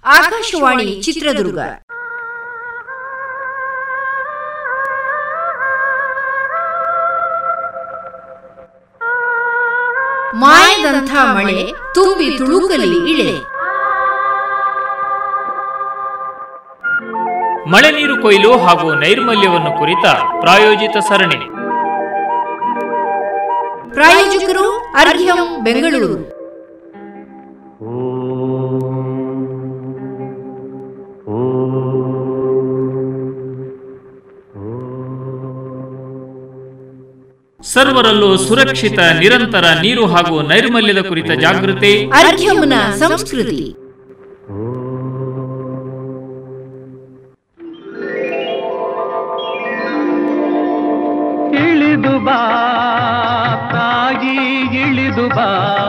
ಆಕಾಶವಾಣಿ ಚಿತ್ರದುರ್ಗ ಮಾಯದಂಥ ಮಳೆ ತುಂಬಿ ತುಳುಕಲಿ ಇಳೆ ಮಳೆ ನೀರು ಕೊಯ್ಲು ಹಾಗೂ ನೈರ್ಮಲ್ಯವನ್ನು ಕುರಿತ ಪ್ರಾಯೋಜಿತ ಸರಣಿ ಪ್ರಾಯೋಜಕರು ಅರ್ಘ್ಯಂ ಬೆಂಗಳೂರು ಸರ್ವರಲ್ಲೂ ಸುರಕ್ಷಿತ ನಿರಂತರ ನೀರು ಹಾಗೂ ನೈರ್ಮಲ್ಯದ ಕುರಿತ ಜಾಗೃತಿ ಅರ್ಘ್ಯಂನ ಸಂಸ್ಕೃತಿ ಇಳಿದು ಬಾ ತಾಯಿ ಇಳಿದು ಬಾ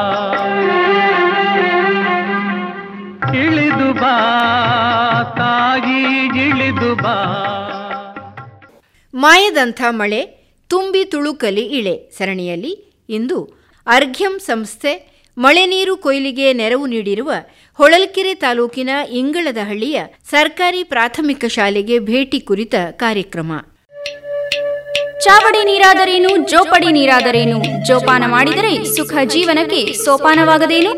ಇಳಿದು ಬಾ ತಾಯಿ ಇಳಿದು ಬಾ ಮಾಯದಂಥ ಮಳೆ ತುಂಬಿ ತುಳುಕಲಿ ಇಳೆ ಸರಣಿಯಲ್ಲಿ ಇಂದು ಅರ್ಘ್ಯಂ ಸಂಸ್ಥೆ ಮಳೆ ನೀರು ಕೊಯ್ಲಿಗೆ ನೆರವು ನೀಡಿರುವ ಹೊಳಲ್ಕೆರೆ ತಾಲೂಕಿನ ಇಂಗಳದಹಳ್ಳಿಯ ಸರ್ಕಾರಿ ಪ್ರಾಥಮಿಕ ಶಾಲೆಗೆ ಭೇಟಿ ಕುರಿತ ಕಾರ್ಯಕ್ರಮ ಚಾವಡಿ ನೀರಾದರೇನು ಜೋಪಡಿ ನೀರಾದರೇನು ಜೋಪಾನ ಮಾಡಿದರೆ ಸುಖ ಜೀವನಕ್ಕೆ ಸೋಪಾನವಾಗದೇನು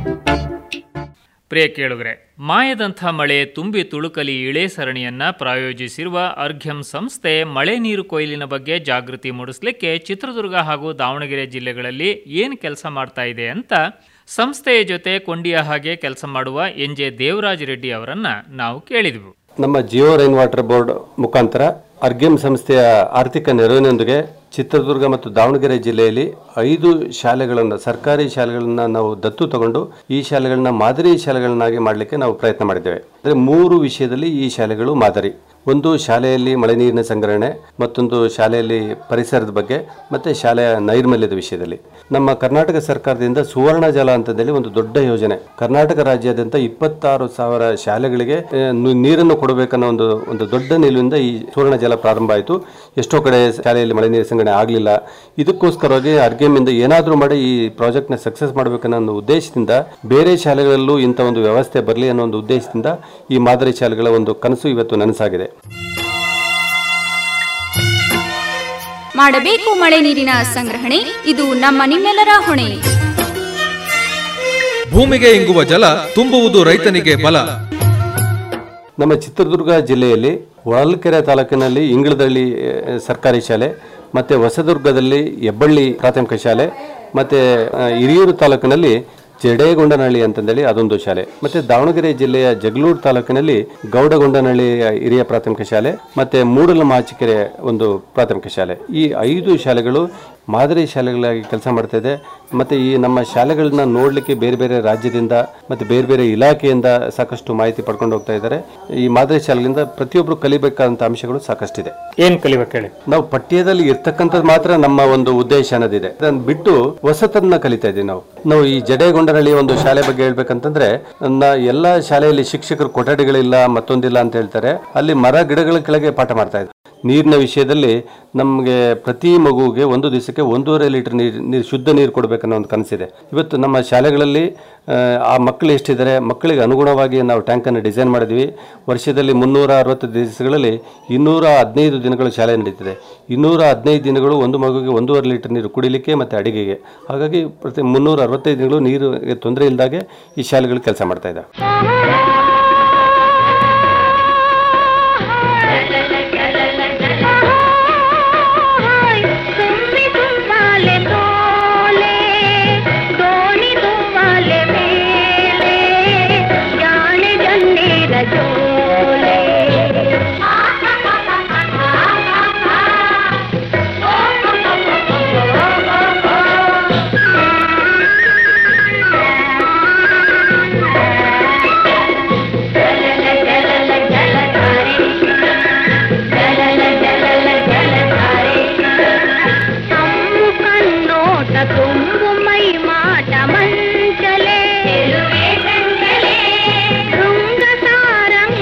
ಪ್ರಿಯ ಕೇಳುಗರೆ ಮಾಯದಂಥ ಮಳೆ ತುಂಬಿ ತುಳುಕಲಿ ಇಳೆ ಸರಣಿಯನ್ನ ಪ್ರಾಯೋಜಿಸಿರುವ ಅರ್ಘ್ಯಂ ಸಂಸ್ಥೆ ಮಳೆ ನೀರು ಕೊಯ್ಲಿನ ಬಗ್ಗೆ ಜಾಗೃತಿ ಮೂಡಿಸಲಿಕ್ಕೆ ಚಿತ್ರದುರ್ಗ ಹಾಗೂ ದಾವಣಗೆರೆ ಜಿಲ್ಲೆಗಳಲ್ಲಿ ಏನು ಕೆಲಸ ಮಾಡ್ತಾ ಇದೆ ಅಂತ ಸಂಸ್ಥೆಯ ಜೊತೆ ಕೊಂಡಿಯ ಹಾಗೆ ಕೆಲಸ ಮಾಡುವ ಎನ್ ಜೆ ದೇವರಾಜ್ ರೆಡ್ಡಿ ಅವರನ್ನ ನಾವು ಕೇಳಿದ್ವು ನಮ್ಮ ಜಿಯೋ ರೈನ್ ವಾಟರ್ ಬೋರ್ಡ್ ಮುಖಾಂತರ ಅರ್ಗೆಮ್ ಸಂಸ್ಥೆಯ ಆರ್ಥಿಕ ನೆರವಿನೊಂದಿಗೆ ಚಿತ್ರದುರ್ಗ ಮತ್ತು ದಾವಣಗೆರೆ ಜಿಲ್ಲೆಯಲ್ಲಿ ಐದು ಶಾಲೆಗಳನ್ನು ಸರ್ಕಾರಿ ಶಾಲೆಗಳನ್ನು ನಾವು ದತ್ತು ತಗೊಂಡು ಈ ಶಾಲೆಗಳನ್ನ ಮಾದರಿ ಶಾಲೆಗಳನ್ನಾಗಿ ಮಾಡಲಿಕ್ಕೆ ನಾವು ಪ್ರಯತ್ನ ಮಾಡಿದ್ದೇವೆ ಅಂದರೆ ಮೂರು ವಿಷಯದಲ್ಲಿ ಈ ಶಾಲೆಗಳು ಮಾದರಿ ಒಂದು ಶಾಲೆಯಲ್ಲಿ ಮಳೆ ನೀರಿನ ಸಂಗ್ರಹಣೆ ಮತ್ತೊಂದು ಶಾಲೆಯಲ್ಲಿ ಪರಿಸರದ ಬಗ್ಗೆ ಮತ್ತು ಶಾಲೆಯ ನೈರ್ಮಲ್ಯದ ವಿಷಯದಲ್ಲಿ ನಮ್ಮ ಕರ್ನಾಟಕ ಸರ್ಕಾರದಿಂದ ಸುವರ್ಣ ಜಲ ಅಂತಂದೇಳಿ ಒಂದು ದೊಡ್ಡ ಯೋಜನೆ ಕರ್ನಾಟಕ ರಾಜ್ಯಾದ್ಯಂತ ಇಪ್ಪತ್ತಾರು ಸಾವಿರ ಶಾಲೆಗಳಿಗೆ ಆ, ನು- ನೀರನ್ನು ಕೊಡಬೇಕನ್ನೋ ಒಂದು ಒಂದು ದೊಡ್ಡ ನಿಲುವಿಂದ ಈ ಸುವರ್ಣ ಜಲ ಪ್ರಾರಂಭ ಆಯಿತು ಎಷ್ಟೋ ಕಡೆ ಶಾಲೆಯಲ್ಲಿ ಮಳೆ ನೀರು ಸಂಗ್ರಹಣೆ ಆಗಲಿಲ್ಲ ಇದಕ್ಕೋಸ್ಕರವಾಗಿ ಅರ್ಗೆಮಿಂದ ಏನಾದರೂ ಮಾಡಿ ಈ ಪ್ರಾಜೆಕ್ಟ್ನ ಸಕ್ಸಸ್ ಮಾಡಬೇಕನ್ನೋ ಒಂದು ಉದ್ದೇಶದಿಂದ ಬೇರೆ ಶಾಲೆಗಳಲ್ಲೂ ಇಂಥ ಒಂದು ವ್ಯವಸ್ಥೆ ಬರಲಿ ಅನ್ನೋ ಒಂದು ಉದ್ದೇಶದಿಂದ ಈ ಮಾದರಿ ಶಾಲೆಗಳ ಒಂದು ಕನಸು ಇವತ್ತು ನನಸಾಗಿದೆ ಮಾಡಬೇಕು ಮಳೆ ನೀರಿನ ಸಂಗ್ರಹಣೆ ಇದು ನಮ್ಮ ನಿಮ್ಮೆಲ್ಲರ ಹೊಣೆ ಭೂಮಿಗೆ ಇಂಗುವ ಜಲ ತುಂಬುವುದು ರೈತನಿಗೆ ಬಲ ನಮ್ಮ ಚಿತ್ರದುರ್ಗ ಜಿಲ್ಲೆಯಲ್ಲಿ ಹೊಳಲ್ಕೆರೆ ತಾಲೂಕಿನಲ್ಲಿ ಇಂಗಳದಳ್ಳಿ ಆ, ಸರ್ಕಾರಿ ಶಾಲೆ ಮತ್ತು ಹೊಸದುರ್ಗದಲ್ಲಿ ಹೆಬ್ಬಳ್ಳಿ ಪ್ರಾಥಮಿಕ ಶಾಲೆ ಮತ್ತು ಆ, ಹಿರಿಯೂರು ತಾಲೂಕಿನಲ್ಲಿ ಜಡೇಗೊಂಡನಹಳ್ಳಿ ಅಂತಂದೇಳಿ ಅದೊಂದು ಶಾಲೆ ಮತ್ತು ದಾವಣಗೆರೆ ಜಿಲ್ಲೆಯ ಜಗಳೂರು ತಾಲೂಕಿನಲ್ಲಿ ಗೌಡಗೊಂಡನಹಳ್ಳಿ ಹಿರಿಯ ಪ್ರಾಥಮಿಕ ಶಾಲೆ ಮತ್ತು ಮೂಡಲಮಾಚಿಕೆರೆ ಒಂದು ಪ್ರಾಥಮಿಕ ಶಾಲೆ ಈ ಐದು ಶಾಲೆಗಳು ಮಾದರಿ ಶಾಲೆಗಳಾಗಿ ಕೆಲಸ ಮಾಡ್ತಾ ಇದೆ ಮತ್ತು ಈ ನಮ್ಮ ಶಾಲೆಗಳನ್ನ ನೋಡಲಿಕ್ಕೆ ಬೇರೆ ಬೇರೆ ರಾಜ್ಯದಿಂದ ಮತ್ತು ಬೇರೆ ಬೇರೆ ಇಲಾಖೆಯಿಂದ ಸಾಕಷ್ಟು ಮಾಹಿತಿ ಪಡ್ಕೊಂಡು ಹೋಗ್ತಾ ಇದ್ದಾರೆ ಈ ಮಾದರಿ ಶಾಲೆಗಳಿಂದ ಪ್ರತಿಯೊಬ್ಬರು ಕಲಿಬೇಕಾದಂಥ ಅಂಶಗಳು ಸಾಕಷ್ಟಿದೆ ಏನ್ ಕಲಿಬೇಕು ಹೇಳಿ ನಾವು ಪಠ್ಯದಲ್ಲಿ ಇರ್ತಕ್ಕಂಥದ್ದು ಮಾತ್ರ ನಮ್ಮ ಒಂದು ಉದ್ದೇಶ ಅನ್ನೋದಿದೆ ಅದನ್ನ ಬಿಟ್ಟು ಹೊಸತನ್ನ ಕಲಿತಾ ಇದ್ದೀವಿ ನಾವು ನಾವು ಈ ಜಡೇಗೊಂಡನಹಳ್ಳಿ ಒಂದು ಶಾಲೆ ಬಗ್ಗೆ ಹೇಳ್ಬೇಕಂತಂದ್ರೆ ನನ್ನ ಎಲ್ಲ ಶಾಲೆಯಲ್ಲಿ ಶಿಕ್ಷಕರು ಕೊಠಡಿಗಳಿಲ್ಲ ಮತ್ತೊಂದಿಲ್ಲ ಅಂತ ಹೇಳ್ತಾರೆ ಅಲ್ಲಿ ಮರ ಗಿಡಗಳ ಕೆಳಗೆ ಪಾಠ ಮಾಡ್ತಾ ಇದ್ದಾರೆ ನೀರಿನ ವಿಷಯದಲ್ಲಿ ನಮಗೆ ಪ್ರತಿ ಮಗುವಿಗೆ ಒಂದು ದಿವಸಕ್ಕೆ ಒಂದೂವರೆ ಲೀಟರ್ ನೀರು ನೀರು ಶುದ್ಧ ನೀರು ಕೊಡಬೇಕನ್ನೋ ಒಂದು ಕನಸಿದೆ ಇವತ್ತು ನಮ್ಮ ಶಾಲೆಗಳಲ್ಲಿ ಆ, ಆ ಮಕ್ಕಳು ಎಷ್ಟಿದ್ದಾರೆ ಮಕ್ಕಳಿಗೆ ಅನುಗುಣವಾಗಿ ನಾವು ಟ್ಯಾಂಕನ್ನು ಡಿಸೈನ್ ಮಾಡಿದ್ವಿ ವರ್ಷದಲ್ಲಿ ಮುನ್ನೂರ ಅರವತ್ತು ದಿವಸಗಳಲ್ಲಿ ಇನ್ನೂರ ಹದಿನೈದು ದಿನಗಳು ಶಾಲೆ ನಡೀತದೆ ಇನ್ನೂರ ಹದಿನೈದು ದಿನಗಳು ಒಂದು ಮಗುವಿಗೆ ಒಂದೂವರೆ ಲೀಟರ್ ನೀರು ಕುಡಿಲಿಕ್ಕೆ ಮತ್ತು ಅಡಿಗೆಗೆ ಹಾಗಾಗಿ ಪ್ರತಿ ಮುನ್ನೂರ ಅರವತ್ತೈದು ದಿನಗಳು ನೀರು ತೊಂದರೆ ಇಲ್ಲದಾಗೆ ಈ ಶಾಲೆಗಳು ಕೆಲಸ ಮಾಡ್ತಾ ಇದ್ದಾವೆ ತುಂಬಿ ತುಂಬಾಲೆ ತೋಲೆ ದೋಣಿ ತುಂಬಾಲೆ ಮೇಲೆ ಜಾಣೆ ಜನ್ನೀರ ಜೋಲೆ ತಮ್ಮು ಕಣ್ಣೋಟ ತುಂಬು ಮೈ ಮಾಟ ಮಂಚಲೆ ಶೃಂಗ ಸಾರಂಗ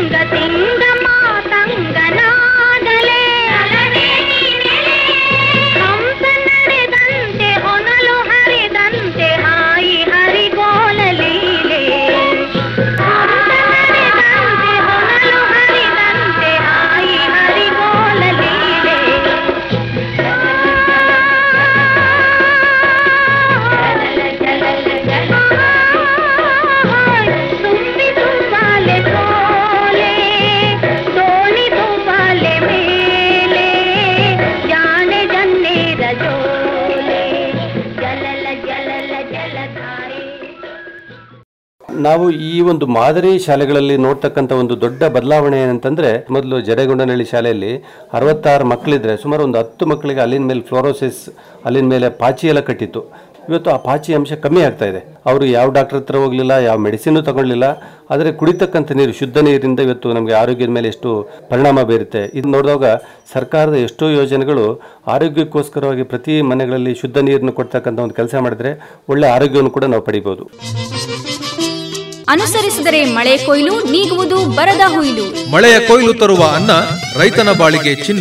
ನಾವು ಈ ಒಂದು ಮಾದರಿ ಶಾಲೆಗಳಲ್ಲಿ ನೋಡ್ತಕ್ಕಂಥ ಒಂದು ದೊಡ್ಡ ಬದಲಾವಣೆ ಏನಂತಂದ್ರೆ ಮೊದಲು ಜಡೆಗೊಂಡನಹಳ್ಳಿ ಶಾಲೆಯಲ್ಲಿ ಅರವತ್ತಾರು ಮಕ್ಕಳಿದ್ರೆ ಸುಮಾರು ಒಂದು ಹತ್ತು ಮಕ್ಕಳಿಗೆ ಅಲ್ಲಿನ ಮೇಲೆ ಫ್ಲೋರೋಸಿಸ್ ಅಲ್ಲಿನ ಮೇಲೆ ಪಾಚಿ ಎಲ್ಲ ಕಟ್ಟಿತ್ತು ಇವತ್ತು ಆ ಪಾಚಿ ಅಂಶ ಕಮ್ಮಿ ಆಗ್ತಾ ಇದೆ ಅವರು ಯಾವ ಡಾಕ್ಟರ್ ಹತ್ರ ಹೋಗಲಿಲ್ಲ ಯಾವ ಮೆಡಿಸಿನ್ ತಗೊಳ್ಳಿಲ್ಲ ಆದರೆ ಕುಡಿತಕ್ಕಂಥ ನೀರು ಶುದ್ಧ ನೀರಿಂದ ಇವತ್ತು ನಮಗೆ ಆರೋಗ್ಯದ ಮೇಲೆ ಎಷ್ಟು ಪರಿಣಾಮ ಬೀರುತ್ತೆ ಇದು ನೋಡಿದಾಗ ಸರ್ಕಾರದ ಎಷ್ಟೋ ಯೋಜನೆಗಳು ಆರೋಗ್ಯಕ್ಕೋಸ್ಕರವಾಗಿ ಪ್ರತಿ ಮನೆಗಳಲ್ಲಿ ಶುದ್ಧ ನೀರನ್ನು ಕೊಡ್ತಕ್ಕಂಥ ಒಂದು ಕೆಲಸ ಮಾಡಿದ್ರೆ ಒಳ್ಳೆ ಆರೋಗ್ಯವನ್ನು ಕೂಡ ನಾವು ಪಡಿಬೋದು ಅನುಸರಿಸಿದರೆ ಮಳೆ ಕೊಯ್ಲು ನೀಗುವುದು ಬರದ ಹುಯ್ಲು ಮಳೆಯ ಕೊಯ್ಲು ತರುವ ಅನ್ನ ರೈತನ ಬಾಳಿಗೆ ಚಿನ್ನ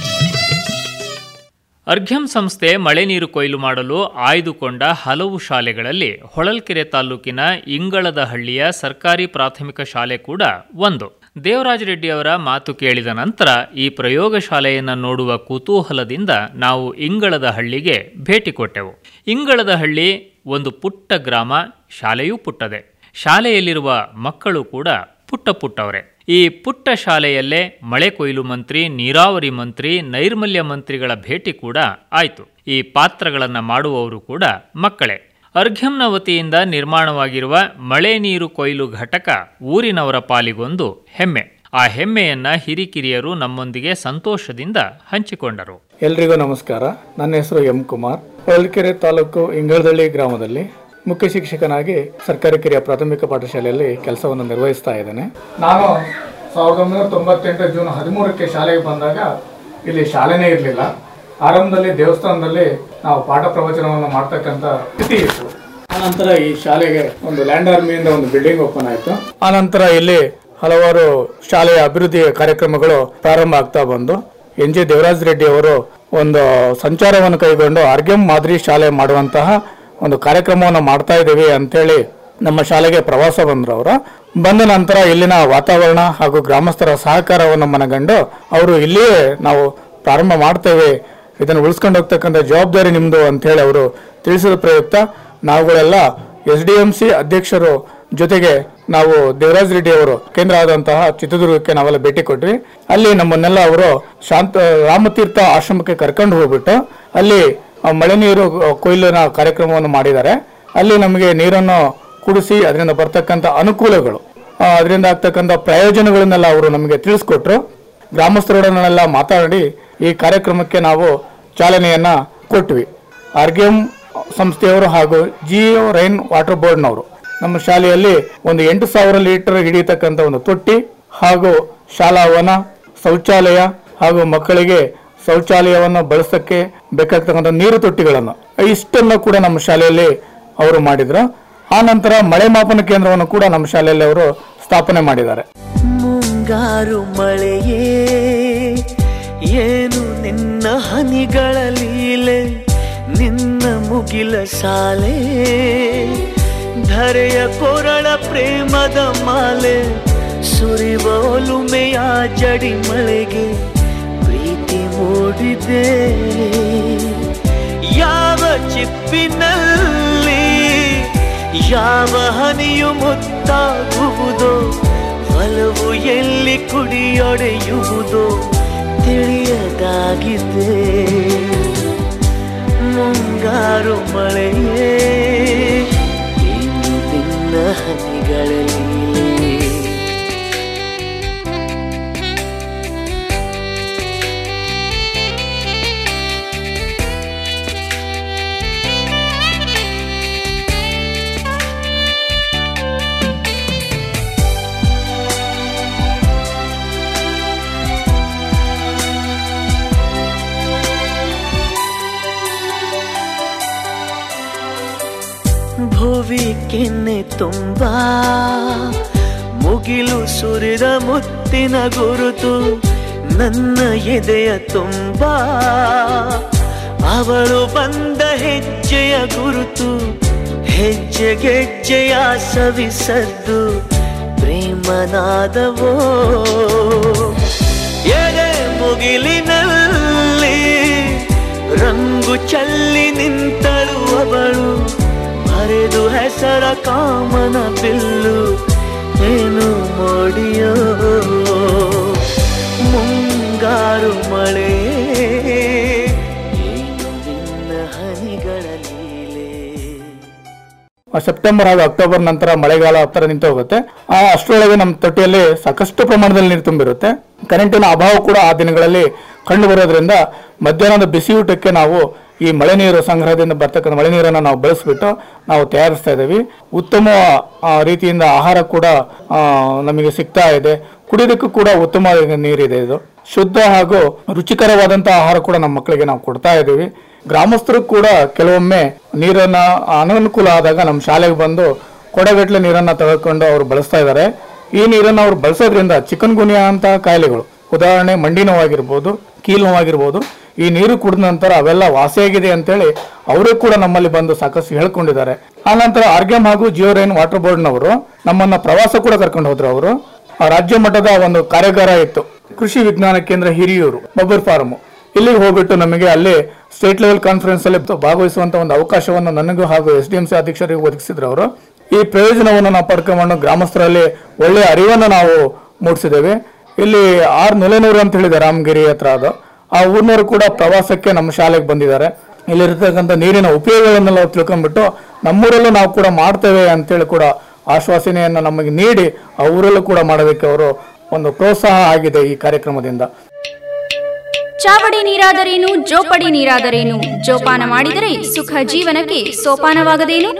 ಅರ್ಘ್ಯಂ ಸಂಸ್ಥೆ ಮಳೆ ನೀರು ಕೊಯ್ಲು ಮಾಡಲು ಆಯ್ದುಕೊಂಡ ಹಲವು ಶಾಲೆಗಳಲ್ಲಿ ಹೊಳಲ್ಕೆರೆ ತಾಲೂಕಿನ ಇಂಗಳದ ಹಳ್ಳಿಯ ಸರ್ಕಾರಿ ಪ್ರಾಥಮಿಕ ಶಾಲೆ ಕೂಡ ಒಂದು ದೇವರಾಜ ರೆಡ್ಡಿ ಅವರ ಮಾತು ಕೇಳಿದ ನಂತರ ಈ ಪ್ರಯೋಗಶಾಲೆಯನ್ನು ನೋಡುವ ಕುತೂಹಲದಿಂದ ನಾವು ಇಂಗಳದ ಹಳ್ಳಿಗೆ ಭೇಟಿ ಕೊಟ್ಟೆವು ಇಂಗಳದ ಹಳ್ಳಿ ಒಂದು ಪುಟ್ಟ ಗ್ರಾಮ ಶಾಲೆಯೂ ಪುಟ್ಟದೆ ಶಾಲೆಯಲ್ಲಿರುವ ಮಕ್ಕಳು ಕೂಡ ಪುಟ್ಟ ಪುಟ್ಟವರೇ ಈ ಪುಟ್ಟ ಶಾಲೆಯಲ್ಲೇ ಮಳೆ ಕೊಯ್ಲು ಮಂತ್ರಿ ನೀರಾವರಿ ಮಂತ್ರಿ ನೈರ್ಮಲ್ಯ ಮಂತ್ರಿಗಳ ಭೇಟಿ ಕೂಡ ಆಯಿತು ಈ ಪಾತ್ರಗಳನ್ನು ಮಾಡುವವರು ಕೂಡ ಮಕ್ಕಳೇ ಅರ್ಘ್ಯಂನ ವತಿಯಿಂದ ನಿರ್ಮಾಣವಾಗಿರುವ ಮಳೆ ನೀರು ಕೊಯ್ಲು ಘಟಕ ಊರಿನವರ ಪಾಲಿಗೊಂದು ಹೆಮ್ಮೆ ಆ ಹೆಮ್ಮೆಯನ್ನ ಹಿರಿಕಿರಿಯರು ನಮ್ಮೊಂದಿಗೆ ಸಂತೋಷದಿಂದ ಹಂಚಿಕೊಂಡರು ಎಲ್ರಿಗೂ ನಮಸ್ಕಾರ ನನ್ನ ಹೆಸರು ಎಂ ಕುಮಾರ್ ಹೊಳಲ್ಕೆರೆ ತಾಲೂಕು ಇಂಗಳದಳ್ಳಿ ಗ್ರಾಮದಲ್ಲಿ ಮುಖ್ಯ ಶಿಕ್ಷಕನಾಗಿ ಸರ್ಕಾರಿ ಕಿರಿಯ ಪ್ರಾಥಮಿಕ ಪಾಠಶಾಲೆಯಲ್ಲಿ ಕೆಲಸವನ್ನು ನಿರ್ವಹಿಸ್ತಾ ಇದ್ದೇನೆ ನಾನು ಸಾವಿರದ ಒಂಬೈನೂರ ತೊಂಬತ್ತೆಂಟು ಜೂನ್ ಹದಿಮೂರಕ್ಕೆ ಶಾಲೆಗೆ ಬಂದಾಗ ಇಲ್ಲಿ ಶಾಲೆನೇ ಇರಲಿಲ್ಲ ಆರಂಭದಲ್ಲಿ ದೇವಸ್ಥಾನದಲ್ಲಿ ನಾವು ಪಾಠ ಪ್ರವಚನವನ್ನು ಮಾಡ್ತಕ್ಕಂಥ ಸ್ಥಿತಿ ಇತ್ತು ಆನಂತರ ಈ ಶಾಲೆಗೆ ಒಂದು ಲ್ಯಾಂಡ್ ಆರ್ಮಿಯಿಂದ ಒಂದು ಬಿಲ್ಡಿಂಗ್ ಓಪನ್ ಆಯಿತು ಆನಂತರ ಇಲ್ಲಿ ಹಲವಾರು ಶಾಲೆಯ ಅಭಿವೃದ್ಧಿ ಕಾರ್ಯಕ್ರಮಗಳು ಪ್ರಾರಂಭ ಆಗ್ತಾ ಬಂದು ಎನ್ ಜೆ ದೇವರಾಜ್ ರೆಡ್ಡಿ ಅವರು ಒಂದು ಸಂಚಾರವನ್ನು ಕೈಗೊಂಡು ಆರ್ಗ್ಯಂ ಮಾದರಿ ಶಾಲೆ ಮಾಡುವಂತಹ ಒಂದು ಕಾರ್ಯಕ್ರಮವನ್ನು ಮಾಡ್ತಾ ಇದ್ದೀವಿ ಅಂತೇಳಿ ನಮ್ಮ ಶಾಲೆಗೆ ಪ್ರವಾಸ ಬಂದ್ರು ಅವರು ಬಂದ ನಂತರ ಇಲ್ಲಿನ ವಾತಾವರಣ ಹಾಗೂ ಗ್ರಾಮಸ್ಥರ ಸಹಕಾರವನ್ನು ಮನಗಂಡು ಅವರು ಇಲ್ಲಿಯೇ ನಾವು ಪ್ರಾರಂಭ ಮಾಡ್ತೇವೆ ಇದನ್ನು ಉಳಿಸ್ಕೊಂಡು ಹೋಗ್ತಕ್ಕಂಥ ಜವಾಬ್ದಾರಿ ನಿಮ್ಮದು ಅಂತೇಳಿ ಅವರು ತಿಳಿಸಿದ ಪ್ರಯುಕ್ತ ನಾವುಗಳೆಲ್ಲ ಎಸ್ ಡಿ ಎಂ ಸಿ ಅಧ್ಯಕ್ಷರು ಜೊತೆಗೆ ನಾವು ದೇವರಾಜ್ ರೆಡ್ಡಿ ಅವರು ಕೇಂದ್ರ ಆದಂತಹ ಚಿತ್ರದುರ್ಗಕ್ಕೆ ನಾವೆಲ್ಲ ಭೇಟಿ ಕೊಟ್ವಿ ಅಲ್ಲಿ ನಮ್ಮನ್ನೆಲ್ಲ ಅವರು ಶಾಂತ ರಾಮತೀರ್ಥ ಆಶ್ರಮಕ್ಕೆ ಕರ್ಕೊಂಡು ಹೋಗ್ಬಿಟ್ಟು ಅಲ್ಲಿ ಆ ಮಳೆ ನೀರು ಕೊಯ್ಲಿನ ಕಾರ್ಯಕ್ರಮವನ್ನು ಮಾಡಿದ್ದಾರೆ ಅಲ್ಲಿ ನಮಗೆ ನೀರನ್ನು ಕುಡಿಸಿ ಅದರಿಂದ ಬರ್ತಕ್ಕಂಥ ಅನುಕೂಲಗಳು ಆ, ಅದರಿಂದ ಆಗ್ತಕ್ಕಂಥ ಪ್ರಯೋಜನಗಳನ್ನೆಲ್ಲ ಅವರು ನಮಗೆ ತಿಳಿಸ್ಕೊಟ್ರು ಗ್ರಾಮಸ್ಥರೊಡನೆಲ್ಲ ಮಾತಾಡಿ ಈ ಕಾರ್ಯಕ್ರಮಕ್ಕೆ ನಾವು ಚಾಲನೆಯನ್ನ ಕೊಟ್ವಿ ಆರ್ಗ್ಯಂ ಸಂಸ್ಥೆಯವರು ಹಾಗೂ ಜಿಯೋ ರೈನ್ ವಾಟರ್ ಬೋರ್ಡ್ನವರು ನಮ್ಮ ಶಾಲೆಯಲ್ಲಿ ಒಂದು ಎಂಟು ಸಾವಿರ ಲೀಟರ್ ಹಿಡಿಯತಕ್ಕಂಥ ಒಂದು ತೊಟ್ಟಿ ಹಾಗೂ ಶಾಲಾ ವನ ಶೌಚಾಲಯ ಹಾಗೂ ಮಕ್ಕಳಿಗೆ ಶೌಚಾಲಯವನ್ನು ಬಳಸಕ್ಕೆ ಬೇಕಾಗ್ತಕ್ಕಂಥ ನೀರು ತೊಟ್ಟಿಗಳನ್ನು ಇಷ್ಟನ್ನು ಕೂಡ ನಮ್ಮ ಶಾಲೆಯಲ್ಲಿ ಅವರು ಮಾಡಿದ್ರು ಆ ನಂತರ ಮಳೆ ಮಾಪನ ಕೇಂದ್ರವನ್ನು ಕೂಡ ನಮ್ಮ ಶಾಲೆಯಲ್ಲಿ ಅವರು ಸ್ಥಾಪನೆ ಮಾಡಿದ್ದಾರೆ ಮುಂಗಾರು ಮಳೆಯೇ ಏನು ನಿನ್ನ ಹನಿಗಳ ಲೀಲೆ ನಿನ್ನ ಮುಗಿಲ ಸಾಲೆ ಧರೆಯ ಕೊರಳ ಪ್ರೇಮದ ಮಾಲೆ ಸುರಿವ ಒಲುಮೆಯ ಜಡಿ ಮಳೆಗೆ ಪ್ರೀತಿ ಮೂಡಿದೆ ಯಾವ ಚಿಪ್ಪಿನಲ್ಲಿ ಯಾವ ಹನಿಯು ಮುತ್ತಾಗುವುದೋ ಒಲವು ಎಲ್ಲಿ ಕುಡಿಯೊಡೆಯುವುದೋ ತಿಳಿಯದಾಗಿದೆ ಮುಂಗಾರು ಮಳೆಯೇ ಏನು ನಿನ್ನ ಹನಿಗಳಲ್ಲಿ ಭುವಿ ಕೆನ್ನೆ ತುಂಬಾ ಮುಗಿಲು ಸುರಿದ ಮುತ್ತಿನ ಗುರುತು ನನ್ನ ಎದೆಯ ತುಂಬಾ ಅವಳು ಬಂದ ಹೆಜ್ಜೆಯ ಗುರುತು ಹೆಜ್ಜೆಗೆಜ್ಜೆಯ ಸವಿಸದ್ದು ಪ್ರೇಮನಾದವೋ ಎದೆ ಮುಗಿಲಿನಲ್ಲಿ ರಂಗು ಚಲ್ಲಿ ನಿಂತಳು ಅವಳು ಹರಿದು ಹೆಸರ ಕಾಮನ ಬಿಲ್ಲು ಏನು ಮೋಡಿಯೋ ಮುಂಗಾರು ಮಳೆ ಏನು ನಿನ್ನ ಹನಿಗಳ ಲೀಲೆ ಸೆಪ್ಟೆಂಬರ್ ಹಾಗೂ ಅಕ್ಟೋಬರ್ ನಂತರ ಮಳೆಗಾಲ ಹತ್ತಿರ ನಿಂತು ಹೋಗುತ್ತೆ ಆ ಅಷ್ಟರೊಳಗೆ ನಮ್ಮ ತೊಟ್ಟಿಯಲ್ಲಿ ಸಾಕಷ್ಟು ಪ್ರಮಾಣದಲ್ಲಿ ನೀರು ತುಂಬಿರುತ್ತೆ ಕರೆಂಟಿನ ಅಭಾವ ಕೂಡ ಆ ದಿನಗಳಲ್ಲಿ ಕಂಡು ಬರೋದ್ರಿಂದ ಮಧ್ಯಾಹ್ನದ ಬಿಸಿ ಊಟಕ್ಕೆ ನಾವು ಈ ಮಳೆ ನೀರು ಸಂಗ್ರಹದಿಂದ ಬರ್ತಕ್ಕಂಥ ಮಳೆ ನೀರನ್ನು ನಾವು ಬಳಸಿಬಿಟ್ಟು ನಾವು ತಯಾರಿಸ್ತಾ ಇದ್ದೀವಿ ಉತ್ತಮ ಆ, ರೀತಿಯಿಂದ ಆಹಾರ ಕೂಡ ಆ, ನಮಗೆ ಸಿಗ್ತಾ ಇದೆ ಕುಡಿಯೋದಕ್ಕೂ ಕೂಡ ಉತ್ತಮ ನೀರಿದೆ ಇದು ಶುದ್ಧ ಹಾಗೂ ರುಚಿಕರವಾದಂತಹ ಆಹಾರ ಕೂಡ ನಮ್ಮ ಮಕ್ಕಳಿಗೆ ನಾವು ಕೊಡ್ತಾ ಇದ್ದೀವಿ ಗ್ರಾಮಸ್ಥರು ಕೂಡ ಕೆಲವೊಮ್ಮೆ ನೀರನ್ನ ಅನನುಕೂಲ ಆದಾಗ ನಮ್ಮ ಶಾಲೆಗೆ ಬಂದು ಕೊಡಗಟ್ಲೆ ನೀರನ್ನ ತೆಗೆದುಕೊಂಡು ಅವರು ಬಳಸ್ತಾ ಇದ್ದಾರೆ ಈ ನೀರನ್ನು ಅವರು ಬಳಸೋದ್ರಿಂದ ಚಿಕನ್ ಗುನಿಯಾ ಅಂತಹ ಕಾಯಿಲೆಗಳು ಉದಾಹರಣೆ ಮಂಡಿ ನೋವಾಗಿರ್ಬೋದು ಕೀಲು ನೋವಾಗಿರ್ಬೋದು ಈ ನೀರು ಕುಡಿದ ನಂತರ ಅವೆಲ್ಲ ವಾಸಿಯಾಗಿದೆ ಅಂತೇಳಿ ಅವರು ಕೂಡ ನಮ್ಮಲ್ಲಿ ಬಂದು ಸಾಕಷ್ಟು ಹೇಳ್ಕೊಂಡಿದ್ದಾರೆ ಆ ನಂತರ ಆರ್ಗ್ಯಮ್ ಹಾಗೂ ಜಿಯೋ ರೈನ್ ವಾಟರ್ ಬೋರ್ಡ್ನವರು ನಮ್ಮನ್ನ ಪ್ರವಾಸ ಕೂಡ ಕರ್ಕೊಂಡು ಹೋದ್ರು ಅವರು ಆ ರಾಜ್ಯ ಮಟ್ಟದ ಒಂದು ಕಾರ್ಯಾಗಾರ ಇತ್ತು ಕೃಷಿ ವಿಜ್ಞಾನ ಕೇಂದ್ರ ಹಿರಿಯೂರು ಮೊಬೈಲ್ ಫಾರ್ಮ್ ಇಲ್ಲಿಗೆ ಹೋಗ್ಬಿಟ್ಟು ನಮಗೆ ಅಲ್ಲಿ ಸ್ಟೇಟ್ ಲೆವೆಲ್ ಕಾನ್ಫರೆನ್ಸ್ ಅಲ್ಲಿ ಭಾಗವಹಿಸುವಂತ ಒಂದು ಅವಕಾಶವನ್ನು ನನಗೂ ಹಾಗೂ ಎಸ್ ಡಿ ಎಂ ಸಿ ಅಧ್ಯಕ್ಷರಿಗೆ ಒದಗಿಸಿದ್ರು ಅವರು ಈ ಪ್ರಯೋಜನವನ್ನು ನಾವು ಪಡ್ಕೊಂಡು ಗ್ರಾಮಸ್ಥರಲ್ಲಿ ಒಳ್ಳೆಯ ಅರಿವನ್ನು ನಾವು ಮೂಡಿಸಿದ್ದೇವೆ ಇಲ್ಲಿ ಆರ್ ನೆಲೆನೂರು ಅಂತ ಹೇಳಿದೆ ರಾಮಗಿರಿ ಹತ್ರ ಅದು ಆ ಊರಿನವರು ಕೂಡ ಪ್ರವಾಸಕ್ಕೆ ನಮ್ಮ ಶಾಲೆಗೆ ಬಂದಿದ್ದಾರೆ ಇಲ್ಲಿರ್ತಕ್ಕಂಥ ನೀರಿನ ಉಪಯೋಗಗಳನ್ನೆಲ್ಲ ತಿಳ್ಕೊಂಡ್ಬಿಟ್ಟು ನಮ್ಮೂರಲ್ಲೂ ನಾವು ಕೂಡ ಮಾಡ್ತೇವೆ ಅಂತೇಳಿ ಕೂಡ ಆಶ್ವಾಸನೆಯನ್ನು ನಮಗೆ ನೀಡಿ ಆ ಊರಲ್ಲೂ ಕೂಡ ಮಾಡೋದಕ್ಕೆ ಅವರು ಒಂದು ಪ್ರೋತ್ಸಾಹ ಆಗಿದೆ ಈ ಕಾರ್ಯಕ್ರಮದಿಂದ ಚಾವಡಿ ನೀರಾದರೇನು ಜೋಪಡಿ ನೀರಾದರೇನು ಜೋಪಾನ ಮಾಡಿದರೆ ಸುಖ ಜೀವನಕ್ಕೆ ಸೋಪಾನವಾಗದೇನು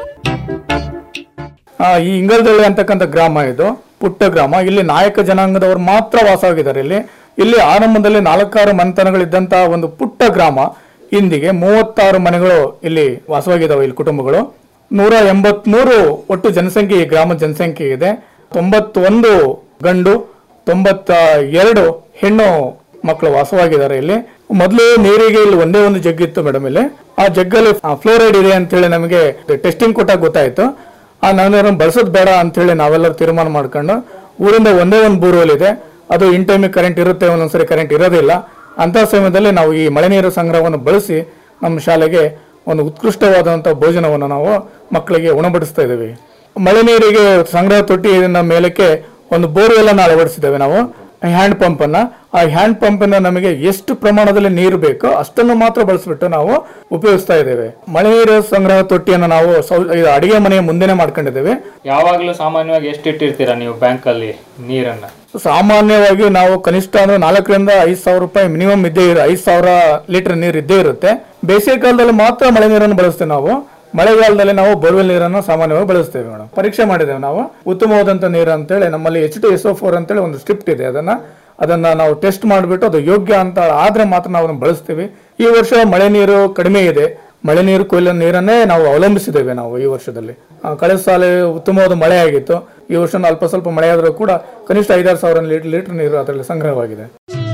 ಆ, ಈ ಇಂಗಲ್ದಳ್ಳಿ ಅಂತಕ್ಕಂಥ ಗ್ರಾಮ ಇದು ಪುಟ್ಟ ಗ್ರಾಮ ಇಲ್ಲಿ ನಾಯಕ ಜನಾಂಗದವರು ಮಾತ್ರ ವಾಸವಾಗಿದ್ದಾರೆ ಇಲ್ಲಿ ಇಲ್ಲಿ ಆರಂಭದಲ್ಲಿ ನಾಲ್ಕಾರು ಮನೆತನಗಳಿದ್ದಂತಹ ಒಂದು ಪುಟ್ಟ ಗ್ರಾಮ ಇಂದಿಗೆ ಮೂವತ್ತಾರು ಮನೆಗಳು ಇಲ್ಲಿ ವಾಸವಾಗಿದ್ದಾವೆ ಇಲ್ಲಿ ಕುಟುಂಬಗಳು ನೂರ ಎಂಬತ್ಮೂರು ಒಟ್ಟು ಜನಸಂಖ್ಯೆ ಈ ಗ್ರಾಮದ ಜನಸಂಖ್ಯೆ ಇದೆ ತೊಂಬತ್ತೊಂದು ಗಂಡು ತೊಂಬತ್ತ ಎರಡು ಹೆಣ್ಣು ಮಕ್ಕಳು ವಾಸವಾಗಿದ್ದಾರೆ ಇಲ್ಲಿ ಮೊದಲು ನೀರಿಗೆ ಇಲ್ಲಿ ಒಂದೇ ಒಂದು ಜಗ್ ಇತ್ತು ಮೇಡಮ್ ಇಲ್ಲಿ ಆ ಜಗ್ಗಲ್ಲಿ ಫ್ಲೋರೈಡ್ ಇದೆ ಅಂತ ಹೇಳಿ ನಮಗೆ ಟೆಸ್ಟಿಂಗ್ ಕೊಟ್ಟಾಗ ಗೊತ್ತಾಯ್ತು ಆ ನಾನು ಬಳಸೋದು ಬೇಡ ಅಂತ ಹೇಳಿ ನಾವೆಲ್ಲರೂ ತೀರ್ಮಾನ ಮಾಡ್ಕೊಂಡು ಊರಿಂದ ಒಂದೇ ಒಂದು ಬೋರ್ವೆಲ್ ಇದೆ ಅದು ಇನ್ ಟೈಮಿಗೆ ಕರೆಂಟ್ ಇರುತ್ತೆ ಒಂದೊಂದ್ಸರಿ ಕರೆಂಟ್ ಇರೋದಿಲ್ಲ ಅಂತ ಸಮಯದಲ್ಲಿ ನಾವು ಈ ಮಳೆ ನೀರು ಸಂಗ್ರಹವನ್ನು ಬಳಸಿ ನಮ್ಮ ಶಾಲೆಗೆ ಒಂದು ಉತ್ಕೃಷ್ಟವಾದಂಥ ಭೋಜನವನ್ನು ನಾವು ಮಕ್ಕಳಿಗೆ ಉಣಬಡಿಸ್ತಾ ಇದ್ದೀವಿ ಮಳೆ ನೀರಿಗೆ ಸಂಗ್ರಹ ತೊಟ್ಟಿನ ಮೇಲಕ್ಕೆ ಒಂದು ಬೋರ್ವೆಲ್ ಅನ್ನು ಅಳವಡಿಸಿದ್ದೇವೆ ನಾವು ಹ್ಯಾಂಡ್ ಪಂಪ್ ಅನ್ನ ಆ ಹ್ಯಾಂಡ್ ಪಂಪ್ ಅನ್ನ ನಮಗೆ ಎಷ್ಟು ಪ್ರಮಾಣದಲ್ಲಿ ನೀರು ಬೇಕೋ ಅಷ್ಟನ್ನು ಮಾತ್ರ ಬಳಸ್ಬಿಟ್ಟು ನಾವು ಉಪಯೋಗಿಸ್ತಾ ಇದ್ದೇವೆ ಮಳೆ ನೀರು ಸಂಗ್ರಹ ತೊಟ್ಟಿಯನ್ನು ನಾವು ಸೌ- ಇದು ಅಡಿಗೆ ಮನೆಯ ಮುಂದೆನೆ ಮಾಡ್ಕೊಂಡಿದ್ದೇವೆ ಯಾವಾಗಲೂ ಸಾಮಾನ್ಯವಾಗಿ ಎಷ್ಟು ಇಟ್ಟಿರ್ತೀರಾ ನೀವು ಬ್ಯಾಂಕಲ್ಲಿ ನೀರನ್ನ ಸಾಮಾನ್ಯವಾಗಿ ನಾವು ಕನಿಷ್ಠ ಅಂದ್ರೆ ನಾಲ್ಕರಿಂದ ಐದು ಸಾವಿರ ರೂಪಾಯಿ ಮಿನಿಮಮ್ ಇದ್ದೇ ಇರೋ ಐದು ಸಾವಿರ ಲೀಟರ್ ನೀರು ಇದ್ದೇ ಇರುತ್ತೆ ಬೇಸಿಗೆ ಕಾಲದಲ್ಲಿ ಮಾತ್ರ ಮಳೆ ನೀರನ್ನು ಬಳಸ್ತೇವೆ ನಾವು ಮಳೆಗಾಲದಲ್ಲಿ ನಾವು ಬೋರ್ವೆಲ್ ನೀರನ್ನು ಸಾಮಾನ್ಯವಾಗಿ ಬಳಸ್ತೇವೆ ಮೇಡಮ್ ಪರೀಕ್ಷೆ ಮಾಡಿದ್ದೇವೆ ನಾವು ಉತ್ತಮವಾದಂತ ನೀರು ಅಂತೇಳಿ ನಮ್ಮಲ್ಲಿ H two S O four ಅಂತೇಳಿ ಒಂದು ಸ್ಕ್ರಿಪ್ಟ್ ಇದೆ ಅದನ್ನ ಅದನ್ನ ನಾವು ಟೆಸ್ಟ್ ಮಾಡಿಬಿಟ್ಟು ಅದು ಯೋಗ್ಯ ಅಂತ ಆದ್ರೆ ಮಾತ್ರ ನಾವು ಅದನ್ನ ಬಳಸ್ತೀವಿ ಈ ವರ್ಷ ಮಳೆ ನೀರು ಕಡಿಮೆ ಇದೆ ಮಳೆ ನೀರು ಕೊಯ್ಲಿನ ನೀರನ್ನೇ ನಾವು ಅವಲಂಬಿಸಿದ್ದೇವೆ ನಾವು ಈ ವರ್ಷದಲ್ಲಿ ಆ, ಕಳೆದ ಸಾಲ ಉತ್ತಮವಾದ ಮಳೆ ಆಗಿತ್ತು ಈ ವರ್ಷ ಅಲ್ಪ ಸ್ವಲ್ಪ ಮಳೆ ಆದರೂ ಕೂಡ ಕನಿಷ್ಠ ಐದಾರು ಸಾವಿರ ಲೀಟರ್ ಲೀಟರ್ ನೀರು ಅದರಲ್ಲಿ ಸಂಗ್ರಹವಾಗಿದೆ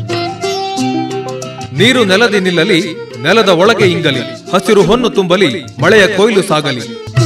ನೀರು ನೆಲದಿ ನಿಲ್ಲಲಿ ನೆಲದ ಒಳಗೆ ಇಂಗಲಿ ಹಸಿರು ಹೊನ್ನು ತುಂಬಲಿ ಮಳೆಯ ಕೊಯ್ಲು ಸಾಗಲಿ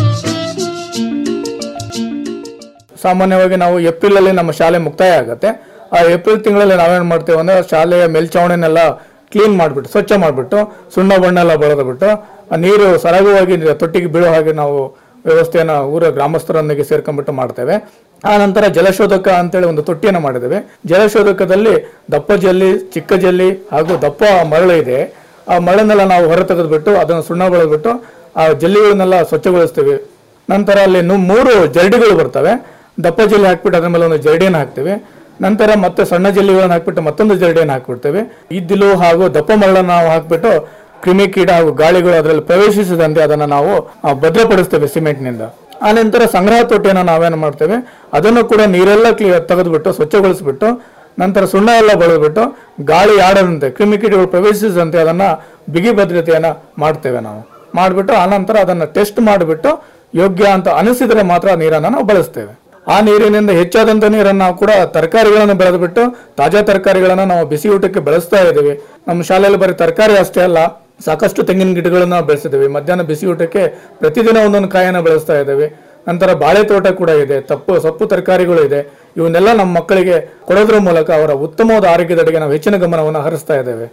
ಸಾಮಾನ್ಯವಾಗಿ ನಾವು ಏಪ್ರಿಲ್ ಅಲ್ಲಿ ನಮ್ಮ ಶಾಲೆ ಮುಕ್ತಾಯ ಆಗುತ್ತೆ ಆ ಏಪ್ರಿಲ್ ತಿಂಗಳಲ್ಲಿ ನಾವೇನ್ ಮಾಡ್ತೇವೆ ಅಂದ್ರೆ ಶಾಲೆಯ ಮೇಲ್ಚಾವಣಿನೆಲ್ಲ ಕ್ಲೀನ್ ಮಾಡಿಬಿಟ್ಟು ಸ್ವಚ್ಛ ಮಾಡಿಬಿಟ್ಟು ಸುಣ್ಣ ಬಣ್ಣ ಎಲ್ಲ ಬಳದ್ಬಿಟ್ಟು ಆ ನೀರು ಸರಾಗವಾಗಿ ತೊಟ್ಟಿಗೆ ಬೀಳೋ ಹಾಗೆ ನಾವು ವ್ಯವಸ್ಥೆಯನ್ನ ಊರ ಗ್ರಾಮಸ್ಥರೊಂದಿಗೆ ಸೇರ್ಕೊಂಡ್ಬಿಟ್ಟು ಮಾಡ್ತೇವೆ ಆ ನಂತರ ಜಲಶೋಧಕ ಅಂತೇಳಿ ಒಂದು ತೊಟ್ಟಿಯನ್ನು ಮಾಡಿದ್ದೇವೆ ಜಲಶೋಧಕದಲ್ಲಿ ದಪ್ಪ ಜಲ್ಲಿ ಚಿಕ್ಕ ಜಲ್ಲಿ ಹಾಗೂ ದಪ್ಪ ಮರಳು ಇದೆ ಆ ಮರಳನ್ನೆಲ್ಲ ನಾವು ಹೊರ ತೆಗೆದ್ಬಿಟ್ಟು ಅದನ್ನು ಸುಣ್ಣ ಬಳದ್ಬಿಟ್ಟು ಆ ಜಲ್ಲಿಗಳನ್ನೆಲ್ಲ ಸ್ವಚ್ಛಗೊಳಿಸ್ತೀವಿ ನಂತರ ಅಲ್ಲಿ ನು- ಮೂರು ಜರಡಿಗಳು ಬರ್ತವೆ ದಪ್ಪ ಜಲ್ಲಿ ಹಾಕ್ಬಿಟ್ಟು ಅದ್ರ ಮೇಲೆ ಒಂದು ಜರಡಿಯನ್ನು ಹಾಕ್ತೀವಿ ನಂತರ ಮತ್ತೆ ಸಣ್ಣ ಜಲ್ಲಿಗಳನ್ನು ಹಾಕ್ಬಿಟ್ಟು ಮತ್ತೊಂದು ಜರಡಿಯನ್ನು ಹಾಕ್ಬಿಡ್ತೇವೆ ಇದ್ದಿಲು ಹಾಗೂ ದಪ್ಪ ಮರಳನ್ನು ನಾವು ಹಾಕ್ಬಿಟ್ಟು ಕ್ರಿಮಿಕೀಟ ಹಾಗೂ ಗಾಳಿಗಳು ಅದರಲ್ಲಿ ಪ್ರವೇಶಿಸದಂತೆ ಅದನ್ನು ನಾವು ಆ, ಭದ್ರಪಡಿಸ್ತೇವೆ ಸಿಮೆಂಟ್ನಿಂದ ಆ ನಂತರ ಸಂಗ್ರಹ ತೊಟ್ಟಿಯನ್ನು ನಾವೇನು ಮಾಡ್ತೇವೆ ಅದನ್ನು ಕೂಡ ನೀರೆಲ್ಲ ಕ್ಲಿಯರ್ ತೆಗೆದುಬಿಟ್ಟು ಸ್ವಚ್ಛಗೊಳಿಸ್ಬಿಟ್ಟು ನಂತರ ಸುಣ್ಣ ಎಲ್ಲ ಬಳದ್ಬಿಟ್ಟು ಗಾಳಿ ಆಡದಂತೆ ಕ್ರಿಮಿಕೀಟಗಳು ಪ್ರವೇಶಿಸದಂತೆ ಅದನ್ನ ಬಿಗಿ ಭದ್ರತೆಯನ್ನ ಮಾಡ್ತೇವೆ ನಾವು ಮಾಡಿಬಿಟ್ಟು ಆನಂತರ ಅದನ್ನ ಟೆಸ್ಟ್ ಮಾಡಿಬಿಟ್ಟು ಯೋಗ್ಯ ಅಂತ ಅನಿಸಿದರೆ ಮಾತ್ರ ನೀರನ್ನು ನಾವು ಬಳಸ್ತೇವೆ ಆ ನೀರಿನಿಂದ ಹೆಚ್ಚಾದಂತ ನೀರನ್ನು ನಾವು ಕೂಡ ತರಕಾರಿಗಳನ್ನು ಬೆಳೆದ್ಬಿಟ್ಟು ತಾಜಾ ತರಕಾರಿಗಳನ್ನು ನಾವು ಬಿಸಿ ಊಟಕ್ಕೆ ಬೆಳೆಸ್ತಾ ಇದ್ದೀವಿ ನಮ್ಮ ಶಾಲೆಯಲ್ಲಿ ಬರೀ ತರಕಾರಿ ಅಷ್ಟೇ ಅಲ್ಲ ಸಾಕಷ್ಟು ತೆಂಗಿನ ಗಿಡಗಳನ್ನು ನಾವು ಬೆಳೆಸಿದ್ದೀವಿ ಮಧ್ಯಾಹ್ನ ಬಿಸಿ ಊಟಕ್ಕೆ ಪ್ರತಿದಿನ ಒಂದೊಂದು ಕಾಯನ್ನು ಬೆಳೆಸ್ತಾ ಇದ್ದೀವಿ ನಂತರ ಬಾಳೆ ತೋಟ ಕೂಡ ಇದೆ ತಪ್ಪು ಸೊಪ್ಪು ತರಕಾರಿಗಳು ಇದೆ ಇವನ್ನೆಲ್ಲ ನಮ್ಮ ಮಕ್ಕಳಿಗೆ ಕೊಡೋದ್ರ ಮೂಲಕ ಅವರ ಉತ್ತಮವಾದ ಆರೋಗ್ಯದೆಡೆಗೆ ನಾವು ಹೆಚ್ಚಿನ ಗಮನವನ್ನು ಹರಿಸ್ತಾ ಇದ್ದೇವೆ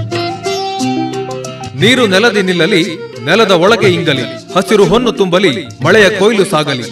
ನೀರು ನೆಲದಿ ನಿಲ್ಲಲಿ ನೆಲದ ಒಳಗೆ ಇಂಗಲಿ ಹಸಿರು ಹೊನ್ನು ತುಂಬಲಿ ಮಳೆಯ ಕೊಯ್ಲು ಸಾಗಲಿ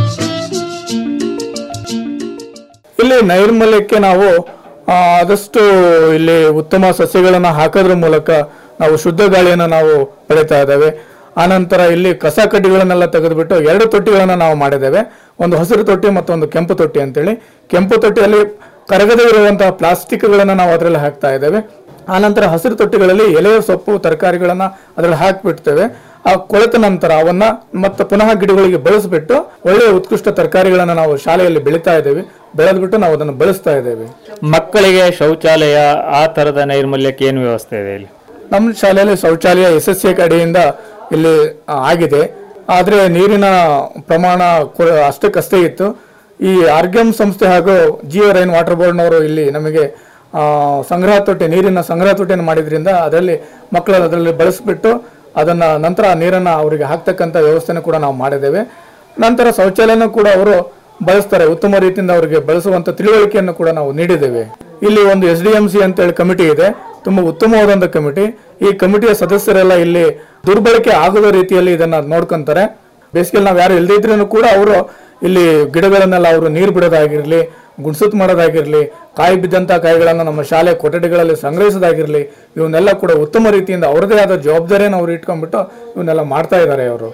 ಇಲ್ಲಿ ನೈರ್ಮಲ್ಯಕ್ಕೆ ನಾವು ಆ, ಆದಷ್ಟು ಇಲ್ಲಿ ಉತ್ತಮ ಸಸ್ಯಗಳನ್ನು ಹಾಕೋದ್ರ ಮೂಲಕ ನಾವು ಶುದ್ಧ ಗಾಳಿಯನ್ನು ನಾವು ಪಡಿತಾ ಇದ್ದೇವೆ ಆನಂತರ ಇಲ್ಲಿ ಕಸ ಕಡ್ಡಿಗಳನ್ನೆಲ್ಲ ತೆಗೆದುಬಿಟ್ಟು ಎರಡು ತೊಟ್ಟಿಗಳನ್ನು ನಾವು ಮಾಡಿದ್ದೇವೆ ಒಂದು ಹಸಿರು ತೊಟ್ಟಿ ಮತ್ತು ಒಂದು ಕೆಂಪು ತೊಟ್ಟಿ ಅಂತೇಳಿ ಕೆಂಪು ತೊಟ್ಟಿಯಲ್ಲಿ ಕರಗದೇ ಇರುವಂತಹ ಪ್ಲಾಸ್ಟಿಕ್ಗಳನ್ನು ನಾವು ಅದರಲ್ಲಿ ಹಾಕ್ತಾ ಇದ್ದೇವೆ ಆನಂತರ ಹಸಿರು ತೊಟ್ಟಿಗಳಲ್ಲಿ ಎಲೆಯ ಸೊಪ್ಪು ತರಕಾರಿಗಳನ್ನ ಅದರಲ್ಲಿ ಹಾಕಿಬಿಡ್ತೇವೆ ಆ ಕೊಳೆತ ನಂತರ ಅವನ್ನ ಮತ್ತೆ ಪುನಃ ಗಿಡಗಳಿಗೆ ಬಳಸಿಬಿಟ್ಟು ಒಳ್ಳೆಯ ಉತ್ಕೃಷ್ಟ ತರಕಾರಿಗಳನ್ನ ನಾವು ಶಾಲೆಯಲ್ಲಿ ಬೆಳೀತಾ ಇದ್ದೇವೆ ಬೆಳೆದ್ಬಿಟ್ಟು ನಾವು ಅದನ್ನು ಬಳಸ್ತಾ ಇದ್ದೇವೆ ಮಕ್ಕಳಿಗೆ ಶೌಚಾಲಯ ಆ ತರದ ನೈರ್ಮಲ್ಯಕ್ಕೆ ಏನು ವ್ಯವಸ್ಥೆ ಇದೆ ಇಲ್ಲಿ ನಮ್ಮ ಶಾಲೆಯಲ್ಲಿ ಶೌಚಾಲಯ ಎಸ್ ಎಸ್ ಸಿ ಕಡೆಯಿಂದ ಇಲ್ಲಿ ಆ, ಆಗಿದೆ ಆದರೆ ನೀರಿನ ಪ್ರಮಾಣ ಕೊ- ಅಷ್ಟಕ್ಕಷ್ಟೇ ಇತ್ತು ಈ ಆರ್ಗ್ಯಮ್ ಸಂಸ್ಥೆ ಹಾಗೂ ಜಿಯೋ ರೈನ್ ವಾಟರ್ ಬೋರ್ಡ್ನವರು ಇಲ್ಲಿ ನಮಗೆ ಆ, ಸಂಗ್ರಹ ತೊಟ್ಟಿ ನೀರಿನ ಸಂಗ್ರಹ ತೊಟ್ಟಿಯನ್ನು ಮಾಡಿದ್ರಿಂದ ಅದರಲ್ಲಿ ಮಕ್ಕಳು ಅದರಲ್ಲಿ ಬಳಸಿಬಿಟ್ಟು ಅದನ್ನ ನಂತರ ಆ ನೀರನ್ನು ಅವರಿಗೆ ಹಾಕ್ತಕ್ಕಂಥ ವ್ಯವಸ್ಥೆನೂ ಕೂಡ ನಾವು ಮಾಡಿದ್ದೇವೆ ನಂತರ ಶೌಚಾಲಯನೂ ಕೂಡ ಅವರು ಬಳಸ್ತಾರೆ ಉತ್ತಮ ರೀತಿಯಿಂದ ಅವರಿಗೆ ಬಳಸುವಂತ ತಿಳುವಳಿಕೆಯನ್ನು ಕೂಡ ನಾವು ನೀಡಿದ್ದೇವೆ ಇಲ್ಲಿ ಒಂದು ಎಸ್ ಡಿ ಎಂ ಸಿ ಅಂತೇಳಿ ಕಮಿಟಿ ಇದೆ ತುಂಬಾ ಉತ್ತಮವಾದಂತ ಕಮಿಟಿ ಈ ಕಮಿಟಿಯ ಸದಸ್ಯರೆಲ್ಲ ಇಲ್ಲಿ ದುರ್ಬಳಕೆ ಆಗದ ರೀತಿಯಲ್ಲಿ ಇದನ್ನ ನೋಡ್ಕೊಂತಾರೆ ಬೇಸಿಗೆಯಲ್ಲಿ ನಾವು ಯಾರು ಇಲ್ಲದೇ ಇದ್ರೂ ಕೂಡ ಅವರು ಇಲ್ಲಿ ಗಿಡಗಳನ್ನೆಲ್ಲ ಅವರು ನೀರು ಬಿಡೋದಾಗಿರ್ಲಿ ಗುಡ್ಸುತ್ ಮಾಡೋದಾಗಿರ್ಲಿ ಕಾಯಿ ಬಿದ್ದಂತ ಕಾಯಿಗಳನ್ನು ನಮ್ಮ ಶಾಲೆ ಕೊಠಡಿಗಳಲ್ಲಿ ಸಂಗ್ರಹಿಸೋದಾಗಿರ್ಲಿ ಇವನ್ನೆಲ್ಲ ಕೂಡ ಉತ್ತಮ ರೀತಿಯಿಂದ ಅವರದೇ ಆದ ಜವಾಬ್ದಾರಿಯನ್ನು ಅವರು ಇಟ್ಕೊಂಡ್ಬಿಟ್ಟು ಇವನ್ನೆಲ್ಲ ಮಾಡ್ತಾ ಇದ್ದಾರೆ ಅವರು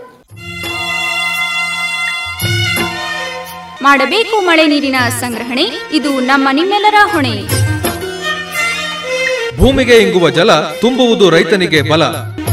ಮಾಡಬೇಕು ಮಳೆ ನೀರಿನ ಸಂಗ್ರಹಣೆ ಇದು ನಮ್ಮ ನಿಮ್ಮೆಲ್ಲರ ಹೊಣೆ ಭೂಮಿಗೆ ಇಂಗುವ ಜಲ ತುಂಬುವುದು ರೈತನಿಗೆ ಬಲ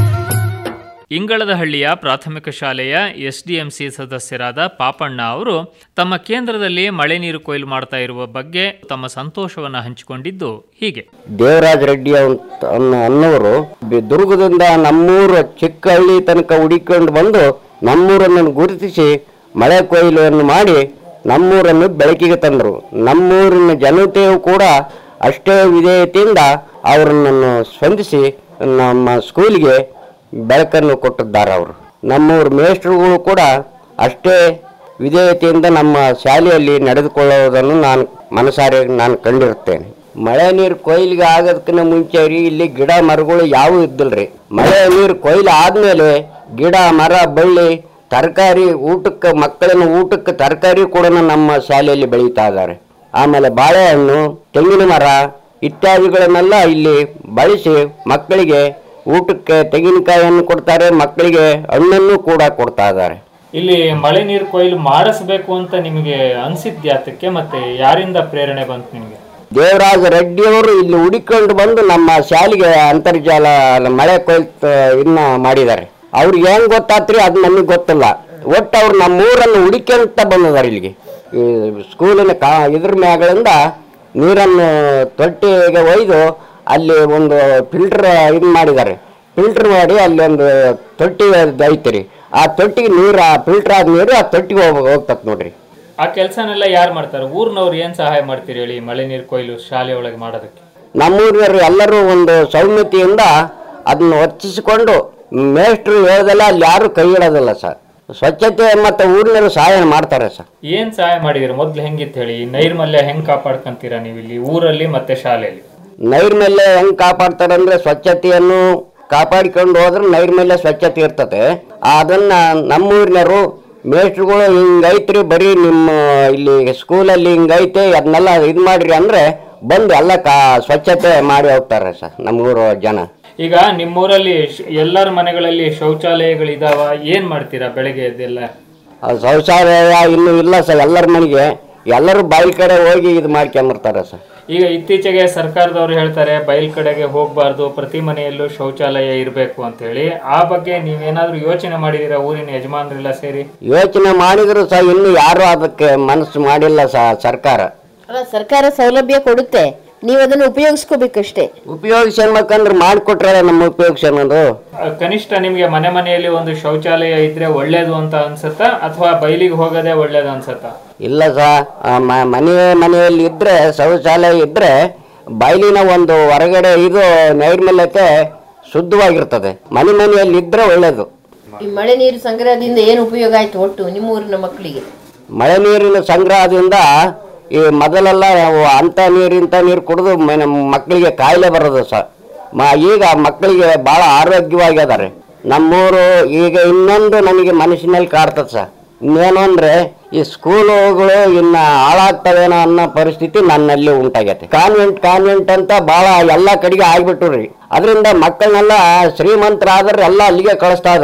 ಇಂಗಳದಹಳ್ಳಿಯ ಪ್ರಾಥಮಿಕ ಶಾಲೆಯ ಎಸ್ಡಿಎಂಸಿ ಸದಸ್ಯರಾದ ಪಾಪಣ್ಣ ಅವರು ತಮ್ಮ ಕೇಂದ್ರದಲ್ಲಿ ಮಳೆ ನೀರು ಕೊಯ್ಲು ಮಾಡ್ತಾ ಇರುವ ಬಗ್ಗೆ ತಮ್ಮ ಸಂತೋಷವನ್ನು ಹಂಚಿಕೊಂಡಿದ್ದು ಹೀಗೆ ದೇವರಾಜ ರೆಡ್ಡಿ ಅಂತ ಅನ್ನೋ ಅನ್ನೋರು ಬಿ- ದುರ್ಗದಿಂದ ನಮ್ಮೂರು ಚಿಕ್ಕ ಹಳ್ಳಿ ತನಕ ಹುಡುಕೊಂಡು ಬಂದು ನಮ್ಮೂರನ್ನು ಗುರುತಿಸಿ ಮಳೆ ಕೊಯ್ಲನ್ನು ಮಾಡಿ ನಮ್ಮೂರನ್ನು ಬೆಳಕಿಗೆ ತಂದರು ನಮ್ಮೂರಿನ ಜನತೆಯು ಕೂಡ ಅಷ್ಟೇ ವಿಧೇಯತೆಯಿಂದ ಅವರನ್ನು ಸ್ಪಂದಿಸಿ ನಮ್ಮ ಸ್ಕೂಲಿಗೆ ಬೆಳಕನ್ನು ಕೊಟ್ಟಿದ್ದಾರೆ ಅವರು ನಮ್ಮೂರ ಮೇಷ್ಟ್ರುಗಳು ಕೂಡ ಅಷ್ಟೇ ವಿಧೇಯತೆಯಿಂದ ನಮ್ಮ ಶಾಲೆಯಲ್ಲಿ ನಡೆದುಕೊಳ್ಳುವುದನ್ನು ನಾನು ಮನಸಾರೆ ನಾನು ಕಂಡಿರುತ್ತೇನೆ ಮಳೆ ನೀರು ಕೊಯ್ಲಿಗೆ ಆಗೋದಕ್ಕಿಂತ ಮುಂಚೆ ರೀ ಇಲ್ಲಿ ಗಿಡ ಮರಗಳು ಯಾವೂ ಇದ್ದಿಲ್ರಿ ಮಳೆ ನೀರು ಕೊಯ್ಲು ಆದ್ಮೇಲೆ ಗಿಡ ಮರ ಬಳ್ಳಿ ತರಕಾರಿ ಊಟಕ್ಕೆ ಮಕ್ಕಳಿನ ಊಟಕ್ಕೆ ತರಕಾರಿ ಕೂಡ ನಮ್ಮ ಶಾಲೆಯಲ್ಲಿ ಬೆಳೀತಾ ಇದ್ದಾರೆ ಆಮೇಲೆ ಬಾಳೆಹಣ್ಣು ತೆಂಗಿನ ಮರ ಇತ್ಯಾದಿಗಳನ್ನೆಲ್ಲ ಇಲ್ಲಿ ಬಳಸಿ ಮಕ್ಕಳಿಗೆ ಊಟಕ್ಕೆ ತೆಂಗಿನಕಾಯಿಯನ್ನು ಕೊಡ್ತಾರೆ ಮಕ್ಕಳಿಗೆ ಹಣ್ಣನ್ನು ಕೂಡ ಕೊಡ್ತಾ ಇದ್ದಾರೆ ಇಲ್ಲಿ ಮಳೆ ನೀರು ಕೊಯ್ಲು ಮಾಡಿಸ್ಬೇಕು ಅಂತ ನಿಮಗೆ ಅನ್ಸಿದ್ಯಾತಕ್ಕೆ ಮತ್ತೆ ಯಾರಿಂದ ಪ್ರೇರಣೆ ಬಂತು ನಿಮಗೆ ದೇವರಾಜ ರೆಡ್ಡಿಯವರು ಇಲ್ಲಿ ಹುಡುಕೊಂಡು ಬಂದು ನಮ್ಮ ಶಾಲೆಗೆ ಅಂತರ್ಜಾಲ ಮಳೆ ಕೊಯ್ಲು ಇನ್ನ ಮಾಡಿದ್ದಾರೆ ಅವ್ರಿಗೆ ಹೆಂಗ್ ಗೊತ್ತಾತ್ರಿ ಅದು ನಮಗೆ ಗೊತ್ತಿಲ್ಲ ಒಟ್ಟು ಅವ್ರು ನಮ್ಮ ಊರನ್ನು ಹುಡುಕ್ಯಂತ ಬಂದಿದ್ದಾರೆ ಇಲ್ಲಿಗೆ ಈ ಸ್ಕೂಲಿನ ಕಾ ಇದ್ರ ಮ್ಯಾಗಳಿಂದ ನೀರನ್ನು ತೊಟ್ಟಿಗೆ ಒಯ್ದು ಅಲ್ಲಿ ಒಂದು ಫಿಲ್ಟರ್ ಇದು ಮಾಡಿದ್ದಾರೆ ಫಿಲ್ಟರ್ ಮಾಡಿ ಅಲ್ಲಿ ಒಂದು ತೊಟ್ಟಿ ಐತಿ ರೀ ಆ ತೊಟ್ಟಿಗೆ ನೀರು ಆ ಫಿಲ್ಟರ್ ಆದ ನೀರು ಆ ತೊಟ್ಟಿಗೆ ಹೋಗ್ ಹೋಗ್ತತ್ ನೋಡ್ರಿ ಆ ಕೆಲಸನೆಲ್ಲ ಯಾರು ಮಾಡ್ತಾರೆ ಊರ್ನವ್ರು ಏನ್ ಸಹಾಯ ಮಾಡ್ತೀರಿ ಹೇಳಿ ಮಳೆ ನೀರು ಕೊಯ್ಲು ಶಾಲೆ ಒಳಗೆ ಮಾಡೋದಕ್ಕೆ ನಮ್ಮೂರಿನವರು ಎಲ್ಲರೂ ಒಂದು ಸೌಮ್ಯತೆಯಿಂದ ಅದನ್ನು ವರ್ತಿಸಿಕೊಂಡು ಮೇಷ್ಟ್ರು ಹೇಳೋದಲ್ಲ ಅಲ್ಲಿ ಯಾರು ಕೈ ಇಡೋದಿಲ್ಲ ಸರ್ ಸ್ವಚ್ಛತೆ ಮತ್ತು ಊರಿನವರು ಸಹಾಯ ಮಾಡ್ತಾರೆ ಸರ್ ಏನ್ ಸಹಾಯ ಮಾಡಿದಿರಿ ಮೊದ್ಲು ಹೆಂಗಿತ್ತು ಹೇಳಿ ಈ ನೈರ್ಮಲ್ಯ ಹೆಂಗ್ ಕಾಪಾಡ್ಕೊಂತೀರಾ ನೀವು ಇಲ್ಲಿ ಊರಲ್ಲಿ ಮತ್ತೆ ಶಾಲೆಯಲ್ಲಿ ನೈರ್ಮಲ್ಯ ಹೆಂಗ್ ಕಾಪಾಡ್ತಾರೆ ಅಂದ್ರೆ ಸ್ವಚ್ಛತೆಯನ್ನು ಕಾಪಾಡಿಕೊಂಡು ಹೋದ್ರೆ ನೈರ್ಮಲ್ಯ ಸ್ವಚ್ಛತೆ ಇರ್ತದೆ ಅದನ್ನ ನಮ್ಮೂರಿನವರು ಮೇಷ್ಟ್ರುಗಳು ಹಿಂಗೈತ್ರಿ ಬರೀ ನಿಮ್ಮ ಇಲ್ಲಿ ಸ್ಕೂಲಲ್ಲಿ ಹಿಂಗೈತೆ ಅದನ್ನೆಲ್ಲ ಇದು ಮಾಡ್ರಿ ಅಂದ್ರೆ ಬಂದು ಎಲ್ಲ ಕಾ ಸ್ವಚ್ಛತೆ ಮಾಡಿ ಹೋಗ್ತಾರೆ ಸರ್ ನಮ್ಮೂರು ಜನ ಈಗ ನಿಮ್ಮೂರಲ್ಲಿ ಶ್- ಎಲ್ಲರ ಮನೆಗಳಲ್ಲಿ ಶೌಚಾಲಯಗಳಿದಾವ ಏನ್ ಮಾಡ್ತೀರಾ ಬೆಳಗ್ಗೆ ಎದ್ದೆಲ್ಲ ಆ ಶೌಚಾಲಯ ಇನ್ನೂ ಇಲ್ಲ ಸರ್ ಎಲ್ಲರ ಮನೆಗೆ ಎಲ್ಲರೂ ಬಾಯಿ ಕಡೆ ಹೋಗಿ ಇದು ಮಾಡ್ಕೊಂಬರ್ತಾರೆ ಸರ್ ಈಗ ಇತ್ತೀಚೆಗೆ ಸರ್ಕಾರದವರು ಹೇಳ್ತಾರೆ ಬಯಲ್ ಕಡೆಗೆ ಹೋಗಬಾರ್ದು ಪ್ರತಿ ಮನೆಯಲ್ಲೂ ಶೌಚಾಲಯ ಇರಬೇಕು ಅಂತ ಹೇಳಿ ಆ ಬಗ್ಗೆ ನೀವೇನಾದ್ರೂ ಯೋಚನೆ ಮಾಡಿದೀರಾ ಊರಿನ ಯಜಮಾನರೆಲ್ಲ ಸೇರಿ ಯೋಚನೆ ಮಾಡಿದ್ರು ಸಹ ಇನ್ನೂ ಯಾರು ಅದಕ್ಕೆ ಮನಸ್ಸು ಮಾಡಿಲ್ಲ ಸಹ ಸರ್ಕಾರ ಅಲ್ಲ ಸರ್ಕಾರ ಸೌಲಭ್ಯ ಕೊಡುತ್ತೆ ನೀವು ಅದನ್ನು ಉಪಯೋಗಿಸ್ಕೋಬೇಕಷ್ಟೇ ಉಪಯೋಗಿಸ್ಬೇಕಂದ್ರೆ ಮಾಡಿಕೊಟ್ರೆ ನಮ್ಮ ಉಪಯೋಗಿಸೋದು ಆ, ಕನಿಷ್ಠ ನಿಮ್ಗೆ ಮನೆ ಮನೆಯಲ್ಲಿ ಒಂದು ಶೌಚಾಲಯ ಇದ್ರೆ ಒಳ್ಳೇದು ಅಂತ ಅನ್ಸತ್ತಾ ಅಥವಾ ಬಯಲಿಗೆ ಹೋಗೋದೇ ಒಳ್ಳೇದು ಅನ್ಸತ್ತಾ ಇಲ್ಲ ಸಹ ಮನೆ ಮನೆಯಲ್ಲಿ ಇದ್ರೆ ಶೌಚಾಲಯ ಇದ್ರೆ ಬಯಲಿನ ಒಂದು ಹೊರಗಡೆ ಇದು ನೈರ್ಮಲ್ಯತೆ ಶುದ್ಧವಾಗಿರ್ತದೆ ಮನೆ ಮನೆಯಲ್ಲಿ ಇದ್ರೆ ಒಳ್ಳೇದು ಈ ಮಳೆ ನೀರು ಸಂಗ್ರಹದಿಂದ ಏನು ಉಪಯೋಗ ಆಯ್ತು ಒಟ್ಟು ನಿಮ್ಮ ಊರಿನ ಮಕ್ಕಳಿಗೆ ಮಳೆ ನೀರಿನ ಸಂಗ್ರಹದಿಂದ ಈ ಮೊದಲೆಲ್ಲ ನಾವು ಅಂಥ ನೀರು ಇಂಥ ನೀರು ಕುಡಿದು ಮ- ಮಕ್ಕಳಿಗೆ ಕಾಯಿಲೆ ಬರೋದು ಸರ್ ಮ ಈಗ ಮಕ್ಕಳಿಗೆ ಭಾಳ ಆರೋಗ್ಯವಾಗಿ ಅದಾರೆ ನಮ್ಮೂರು ಈಗ ಇನ್ನೊಂದು ನನಗೆ ಮನಸ್ಸಿನಲ್ಲಿ ಕಾಡ್ತದೆ ಸರ್ ಇನ್ನೇನು ಅಂದರೆ ಈ ಸ್ಕೂಲುಗಳು ಇನ್ನು ಹಾಳಾಗ್ತವೇನೋ ಅನ್ನೋ ಪರಿಸ್ಥಿತಿ ನನ್ನಲ್ಲಿ ಉಂಟಾಗೈತೆ ಕಾನ್ವೆಂಟ್ ಕಾನ್ವೆಂಟ್ ಅಂತ ಭಾಳ ಎಲ್ಲ ಕಡೆಗೆ ಆಗ್ಬಿಟ್ಟು ರೀ ಅದರಿಂದ ಮಕ್ಕಳನ್ನೆಲ್ಲ ಶ್ರೀಮಂತರಾದ್ರೆ ಎಲ್ಲ ಅಲ್ಲಿಗೆ ಕಳಿಸ್ತಾ ಇದ್ದಾರೆ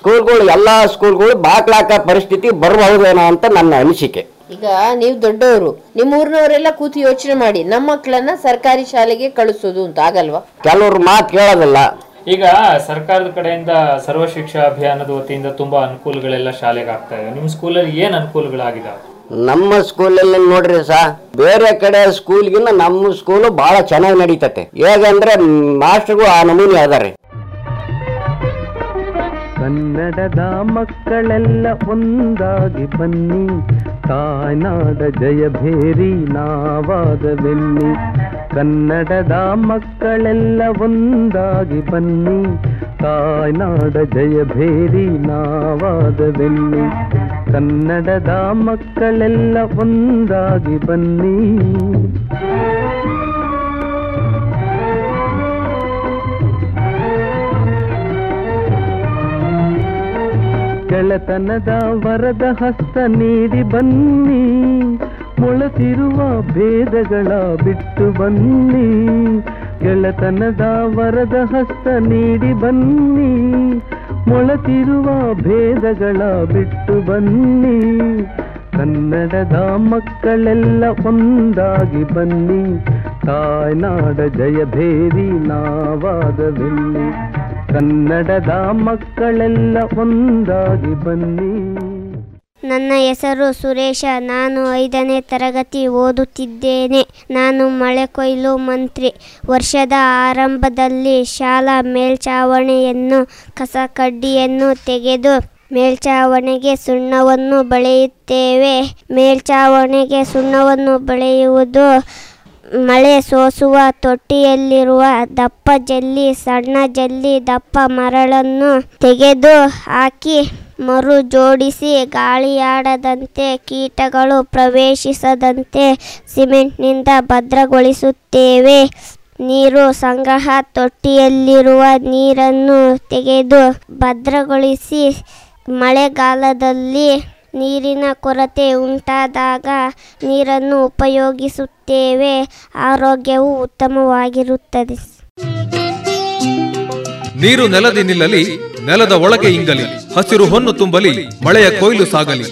ಸ್ಕೂಲ್ಗಳು ಎಲ್ಲಾ ಸ್ಕೂಲ್ಗಳು ಬಾಕ್ಲಾಕ ಪರಿಸ್ಥಿತಿ ಬರಬಹುದೇನೋ ಅಂತ ನನ್ನ ಅನಿಸಿಕೆ ಈಗ ನೀವು ದೊಡ್ಡವರು ನಿಮ್ಮ ಊರಿನವರೆಲ್ಲ ಕೂತು ಯೋಚನೆ ಮಾಡಿ ನಮ್ಮ ಮಕ್ಕಳನ್ನ ಸರ್ಕಾರಿ ಶಾಲೆಗೆ ಕಳಿಸೋದು ಅಂತ ಆಗಲ್ವಾ ಕೆಲವ್ರು ಮಾತು ಕೇಳೋದಿಲ್ಲ ಈಗ ಸರ್ಕಾರದ ಕಡೆಯಿಂದ ಸರ್ವ ಶಿಕ್ಷಾ ಅಭಿಯಾನದ ವತಿಯಿಂದ ತುಂಬಾ ಅನುಕೂಲಗಳೆಲ್ಲ ಶಾಲೆಗೆ ಆಗ್ತಾ ಇದೆ ನಿಮ್ಮ ಸ್ಕೂಲಲ್ಲಿ ಏನ್ ಅನುಕೂಲಗಳಾಗಿದಾವೆ ನಮ್ಮ ಸ್ಕೂಲಲ್ಲಿ ನೋಡ್ರಿ ಸಾ ಬೇರೆ ಕಡೆ ಸ್ಕೂಲ್ಗಿನ್ನ ನಮ್ಮ ಸ್ಕೂಲು ಬಹಳ ಚೆನ್ನಾಗಿ ನಡೀತತೆ ಹೇಗಂದ್ರೆ ಮಾಸ್ಟರ್ಗಳು ಆ ನಮೂನಿ ಅದಾರೆ ಕನ್ನಡದ ಮಕ್ಕಳೆಲ್ಲ ಒಂದಾಗಿ ಬನ್ನಿ ತಾಯ್ನಾಡ ಜಯಭೇರಿ ನಾವಾದವೆನ್ನಿ ಕನ್ನಡದ ಮಕ್ಕಳೆಲ್ಲ ಒಂದಾಗಿ ಬನ್ನಿ ತಾಯ್ನಾಡ ಜಯಭೇರಿ ನಾವಾದವೆನ್ನಿ ಕನ್ನಡದ ಮಕ್ಕಳೆಲ್ಲ ಒಂದಾಗಿ ಬನ್ನಿ ಗೆಳೆತನದ ವರದ ಹಸ್ತ ನೀಡಿ ಬನ್ನಿ ಮೊಳತಿರುವ ಭೇದಗಳ ಬಿಟ್ಟು ಬನ್ನಿ ಗೆಳೆತನದ ವರದ ಹಸ್ತ ನೀಡಿ ಬನ್ನಿ ಮೊಳತಿರುವ ಭೇದಗಳ ಬಿಟ್ಟು ಬನ್ನಿ ಕನ್ನಡದ ಮಕ್ಕಳೆಲ್ಲ ಒಂದಾಗಿ ಬನ್ನಿ ತಾಯ್ನಾಡ ಜಯಭೇರಿ ನಾವಾದವೆನ್ನಿ ಕನ್ನಡದ ಮಕ್ಕಳೆಲ್ಲ ಒಂದಾಗಿ ಬನ್ನಿ ನನ್ನ ಹೆಸರು ಸುರೇಶ ನಾನು ಐದನೇ ತರಗತಿ ಓದುತ್ತಿದ್ದೇನೆ ನಾನು ಮಳೆ ಕೊಯ್ಲು ಮಂತ್ರಿ ವರ್ಷದ ಆರಂಭದಲ್ಲಿ ಶಾಲಾ ಮೇಲ್ಛಾವಣಿಯನ್ನು ಕಸ ಕಡ್ಡಿಯನ್ನು ತೆಗೆದು ಮೇಲ್ಛಾವಣಿಗೆ ಸುಣ್ಣವನ್ನು ಬಳೆಯುತ್ತೇವೆ ಮೇಲ್ಛಾವಣಿಗೆ ಸುಣ್ಣವನ್ನು ಬಳೆಯುವುದು ಮಳೆ ಸೋಸುವ ತೊಟ್ಟಿಯಲ್ಲಿರುವ ದಪ್ಪ ಜಲ್ಲಿ ಸಣ್ಣ ಜಲ್ಲಿ ದಪ್ಪ ಮರಳನ್ನು ತೆಗೆದು ಹಾಕಿ ಮರು ಜೋಡಿಸಿ ಗಾಳಿಯಾಡದಂತೆ ಕೀಟಗಳು ಪ್ರವೇಶಿಸದಂತೆ ಸಿಮೆಂಟ್ನಿಂದ ಭದ್ರಗೊಳಿಸುತ್ತೇವೆ ನೀರು ಸಂಗ್ರಹ ತೊಟ್ಟಿಯಲ್ಲಿರುವ ನೀರನ್ನು ತೆಗೆದು ಭದ್ರಗೊಳಿಸಿ ಮಳೆಗಾಲದಲ್ಲಿ ನೀರಿನ ಕೊರತೆ ಉಂಟಾದಾಗ ನೀರನ್ನು ಉಪಯೋಗಿಸುತ್ತೇವೆ ಆರೋಗ್ಯವು ಉತ್ತಮವಾಗಿರುತ್ತದೆ ನೀರು ನೆಲದಿ ನಿಲ್ಲಲಿ ನೆಲದ ಒಳಗೆ ಇಂಗಲಿ ಹಸಿರು ಹೊನ್ನು ತುಂಬಲಿ ಮಳೆಯ ಕೊಯ್ಲು ಸಾಗಲಿ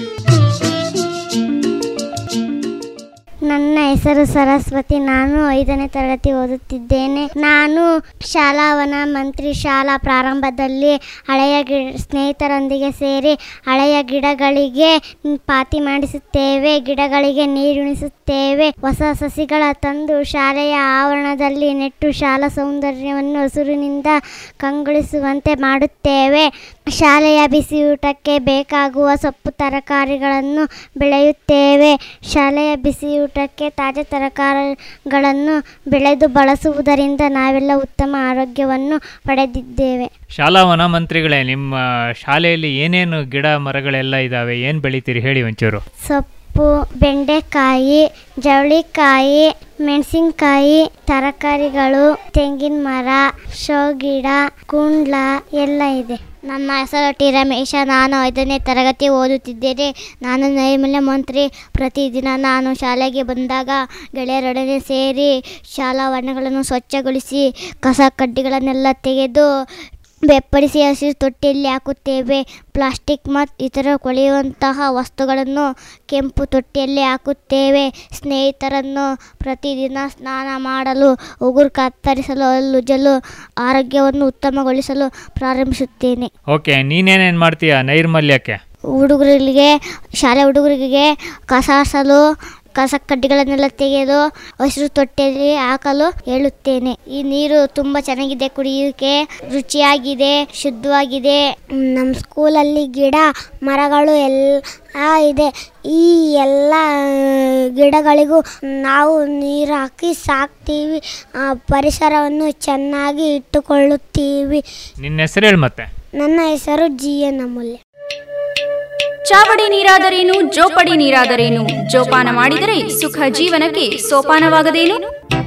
ನನ್ನ ಹೆಸರು ಸರಸ್ವತಿ ನಾನು ಐದನೇ ತರಗತಿ ಓದುತ್ತಿದ್ದೇನೆ ನಾನು ಶಾಲಾವನ ಮಂತ್ರಿ ಶಾಲಾ ಪ್ರಾರಂಭದಲ್ಲಿ ಹಳೆಯ ಗಿ ಸ್ನೇಹಿತರೊಂದಿಗೆ ಸೇರಿ ಹಳೆಯ ಗಿಡಗಳಿಗೆ ಪಾತಿ ಮಾಡಿಸುತ್ತೇವೆ ಗಿಡಗಳಿಗೆ ನೀರುಣಿಸುತ್ತೇವೆ ಹೊಸ ಸಸಿಗಳ ತಂದು ಶಾಲೆಯ ಆವರಣದಲ್ಲಿ ನೆಟ್ಟು ಶಾಲಾ ಸೌಂದರ್ಯವನ್ನು ಹಸುರಿನಿಂದ ಕಂಗೊಳಿಸುವಂತೆ ಮಾಡುತ್ತೇವೆ ಶಾಲೆಯ ಬಿಸಿಯೂಟಕ್ಕೆ ಬೇಕಾಗುವ ಸೊಪ್ಪು ತರಕಾರಿಗಳನ್ನು ಬೆಳೆಯುತ್ತೇವೆ ಶಾಲೆಯ ಬಿಸಿಯೂಟಕ್ಕೆ ತಾಜಾ ತರಕಾರಿಗಳನ್ನು ಬೆಳೆದು ಬಳಸುವುದರಿಂದ ನಾವೆಲ್ಲ ಉತ್ತಮ ಆರೋಗ್ಯವನ್ನು ಪಡೆದಿದ್ದೇವೆ ಶಾಲಾ ವನ ಮಂತ್ರಿಗಳೇ ನಿಮ್ಮ ಶಾಲೆಯಲ್ಲಿ ಏನೇನು ಗಿಡ ಮರಗಳೆಲ್ಲ ಇದಾವೆ ಏನ್ ಬೆಳಿತೀರಿ ಹೇಳಿ ಒಂಚೂರು ಸೊಪ್ಪು ಬೆಂಡೆಕಾಯಿ ಜವಳಿಕಾಯಿ ಮೆಣಸಿನ್ಕಾಯಿ ತರಕಾರಿಗಳು ತೆಂಗಿನ ಮರ ಶೋ ಗಿಡ ಕುಂಡ್ಲ ಎಲ್ಲ ಇದೆ ನನ್ನ ಹೆಸರು ಟಿ ರಮೇಶ ನಾನು ಐದನೇ ತರಗತಿ ಓದುತ್ತಿದ್ದೇನೆ ನಾನು ನೈರ್ಮಲ್ಯ ಮಂತ್ರಿ ಪ್ರತಿದಿನ ನಾನು ಶಾಲೆಗೆ ಬಂದಾಗ ಗೆಳೆಯರೊಡನೆ ಸೇರಿ ಶಾಲಾ ವರ್ಣಗಳನ್ನು ಸ್ವಚ್ಛಗೊಳಿಸಿ ಕಸ ಕಡ್ಡಿಗಳನ್ನೆಲ್ಲ ತೆಗೆದು ಬೆಪ್ಪಡಿಸಿ ಹಸಿರು ತೊಟ್ಟಿಯಲ್ಲಿ ಹಾಕುತ್ತೇವೆ ಪ್ಲಾಸ್ಟಿಕ್ ಮತ್ತು ಇತರ ಕೊಳೆಯುವಂತಹ ವಸ್ತುಗಳನ್ನು ಕೆಂಪು ತೊಟ್ಟಿಯಲ್ಲಿ ಹಾಕುತ್ತೇವೆ ಸ್ನೇಹಿತರನ್ನು ಪ್ರತಿದಿನ ಸ್ನಾನ ಮಾಡಲು ಉಗುರು ಕತ್ತರಿಸಲು ಹಲ್ಲುಜ್ಜಲು ಆರೋಗ್ಯವನ್ನು ಉತ್ತಮಗೊಳಿಸಲು ಪ್ರಾರಂಭಿಸುತ್ತೇನೆ ಓಕೆ ನೀನೇನೇನು ಮಾಡ್ತೀಯ ನೈರ್ಮಲ್ಯಕ್ಕೆ ಹುಡುಗರಿಗೆ ಶಾಲೆ ಹುಡುಗರಿಗೆ ಕಸ ಹಾಸಲು ಕಸ ಕಡ್ಡಿಗಳನ್ನೆಲ್ಲ ತೆಗೆದು ಹಸಿರು ತೊಟ್ಟೆಯಲ್ಲಿ ಹಾಕಲು ಹೇಳುತ್ತೇನೆ ಈ ನೀರು ತುಂಬ ಚೆನ್ನಾಗಿದೆ ಕುಡಿಯೋಕೆ ರುಚಿಯಾಗಿದೆ ಶುದ್ಧವಾಗಿದೆ ನಮ್ಮ ಸ್ಕೂಲಲ್ಲಿ ಗಿಡ ಮರಗಳು ಎಲ್ಲ ಇದೆ ಈ ಎಲ್ಲ ಗಿಡಗಳಿಗೂ ನಾವು ನೀರು ಹಾಕಿ ಸಾಕ್ತೀವಿ ಆ ಪರಿಸರವನ್ನು ಚೆನ್ನಾಗಿ ಇಟ್ಟುಕೊಳ್ಳುತ್ತೀವಿ ನಿನ್ನ ಹೆಸರು ಹೇಳಿ ಮತ್ತೆ ನನ್ನ ಹೆಸರು ಜಿ ಎನ್ ಅಮೂಲ್ಯ ಚಾವಡಿ ನೀರಾದರೇನು ಜೋಪಡಿ ನೀರಾದರೇನು ಜೋಪಾನ ಮಾಡಿದರೆ ಸುಖ ಜೀವನಕ್ಕೆ ಸೋಪಾನವಾಗದೇನು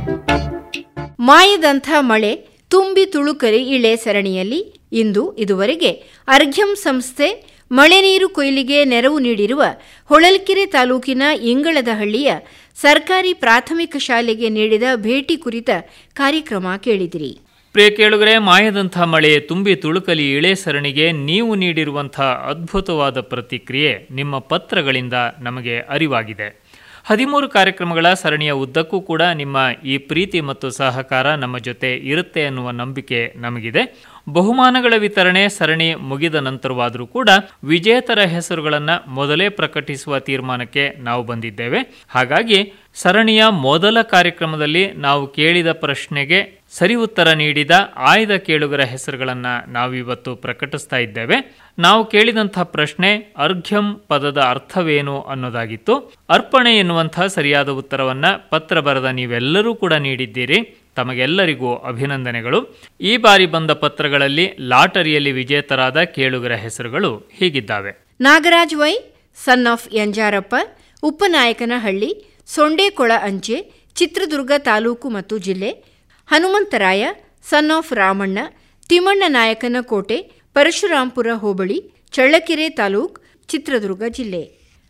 ಮಾಯದಂಥ ಮಳೆ ತುಂಬಿ ತುಳುಕರಿ ಇಳೆ ಸರಣಿಯಲ್ಲಿ ಇಂದು ಇದುವರೆಗೆ ಅರ್ಘ್ಯಂ ಸಂಸ್ಥೆ ಮಳೆ ನೀರು ಕೊಯ್ಲಿಗೆ ನೆರವು ನೀಡಿರುವ ಹೊಳಲ್ಕೆರೆ ತಾಲೂಕಿನ ಇಂಗಳದಹಳ್ಳಿಯ ಸರ್ಕಾರಿ ಪ್ರಾಥಮಿಕ ಶಾಲೆಗೆ ನೀಡಿದ ಭೇಟಿ ಕುರಿತ ಕಾರ್ಯಕ್ರಮ ಕೇಳಿದಿರಿ ಪ್ರಿಯ ಕೇಳುಗರೆ ಮಾಯದಂಥ ಮಳೆ ತುಂಬಿ ತುಳುಕಲಿ ಇಳೆ ಸರಣಿಗೆ ನೀವು ನೀಡಿರುವಂಥ ಅದ್ಭುತವಾದ ಪ್ರತಿಕ್ರಿಯೆ ನಿಮ್ಮ ಪತ್ರಗಳಿಂದ ನಮಗೆ ಅರಿವಾಗಿದೆ ಹದಿಮೂರು ಕಾರ್ಯಕ್ರಮಗಳ ಸರಣಿಯ ಉದ್ದಕ್ಕೂ ಕೂಡ ನಿಮ್ಮ ಈ ಪ್ರೀತಿ ಮತ್ತು ಸಹಕಾರ ನಮ್ಮ ಜೊತೆ ಇರುತ್ತೆ ಅನ್ನುವ ನಂಬಿಕೆ ನಮಗಿದೆ ಬಹುಮಾನಗಳ ವಿತರಣೆ ಸರಣಿ ಮುಗಿದ ನಂತರವಾದರೂ ಕೂಡ ವಿಜೇತರ ಹೆಸರುಗಳನ್ನು ಮೊದಲೇ ಪ್ರಕಟಿಸುವ ತೀರ್ಮಾನಕ್ಕೆ ನಾವು ಬಂದಿದ್ದೇವೆ ಹಾಗಾಗಿ ಸರಣಿಯ ಮೊದಲ ಕಾರ್ಯಕ್ರಮದಲ್ಲಿ ನಾವು ಕೇಳಿದ ಪ್ರಶ್ನೆಗೆ ಸರಿ ಉತ್ತರ ನೀಡಿದ ಆಯ್ದ ಕೇಳುಗರ ಹೆಸರುಗಳನ್ನು ನಾವಿವತ್ತು ಪ್ರಕಟಿಸ್ತಾ ಇದ್ದೇವೆ ನಾವು ಕೇಳಿದಂಥ ಪ್ರಶ್ನೆ ಅರ್ಘ್ಯಂ ಪದದ ಅರ್ಥವೇನು ಅನ್ನೋದಾಗಿತ್ತು ಅರ್ಪಣೆ ಎನ್ನುವಂಥ ಸರಿಯಾದ ಉತ್ತರವನ್ನ ಪತ್ರ ಬರೆದ ನೀವೆಲ್ಲರೂ ಕೂಡ ನೀಡಿದ್ದೀರಿ ತಮಗೆಲ್ಲರಿಗೂ ಅಭಿನಂದನೆಗಳು ಈ ಬಾರಿ ಬಂದ ಪತ್ರಗಳಲ್ಲಿ ಲಾಟರಿಯಲ್ಲಿ ವಿಜೇತರಾದ ಕೇಳುಗರ ಹೆಸರುಗಳು ಹೀಗಿದ್ದಾವೆ Nagaraj Y son of Yanjarappa Uppanayakanahalli Sondekola ಅಂಚೆ ಚಿತ್ರದುರ್ಗ ತಾಲೂಕು ಮತ್ತು ಜಿಲ್ಲೆ Hanumantharaya son of Ramanna Thimmanna Nayakanakote Parashurampura ಹೋಬಳಿ ಚಳ್ಳಕೆರೆ ತಾಲೂಕ್ ಚಿತ್ರದುರ್ಗ ಜಿಲ್ಲೆ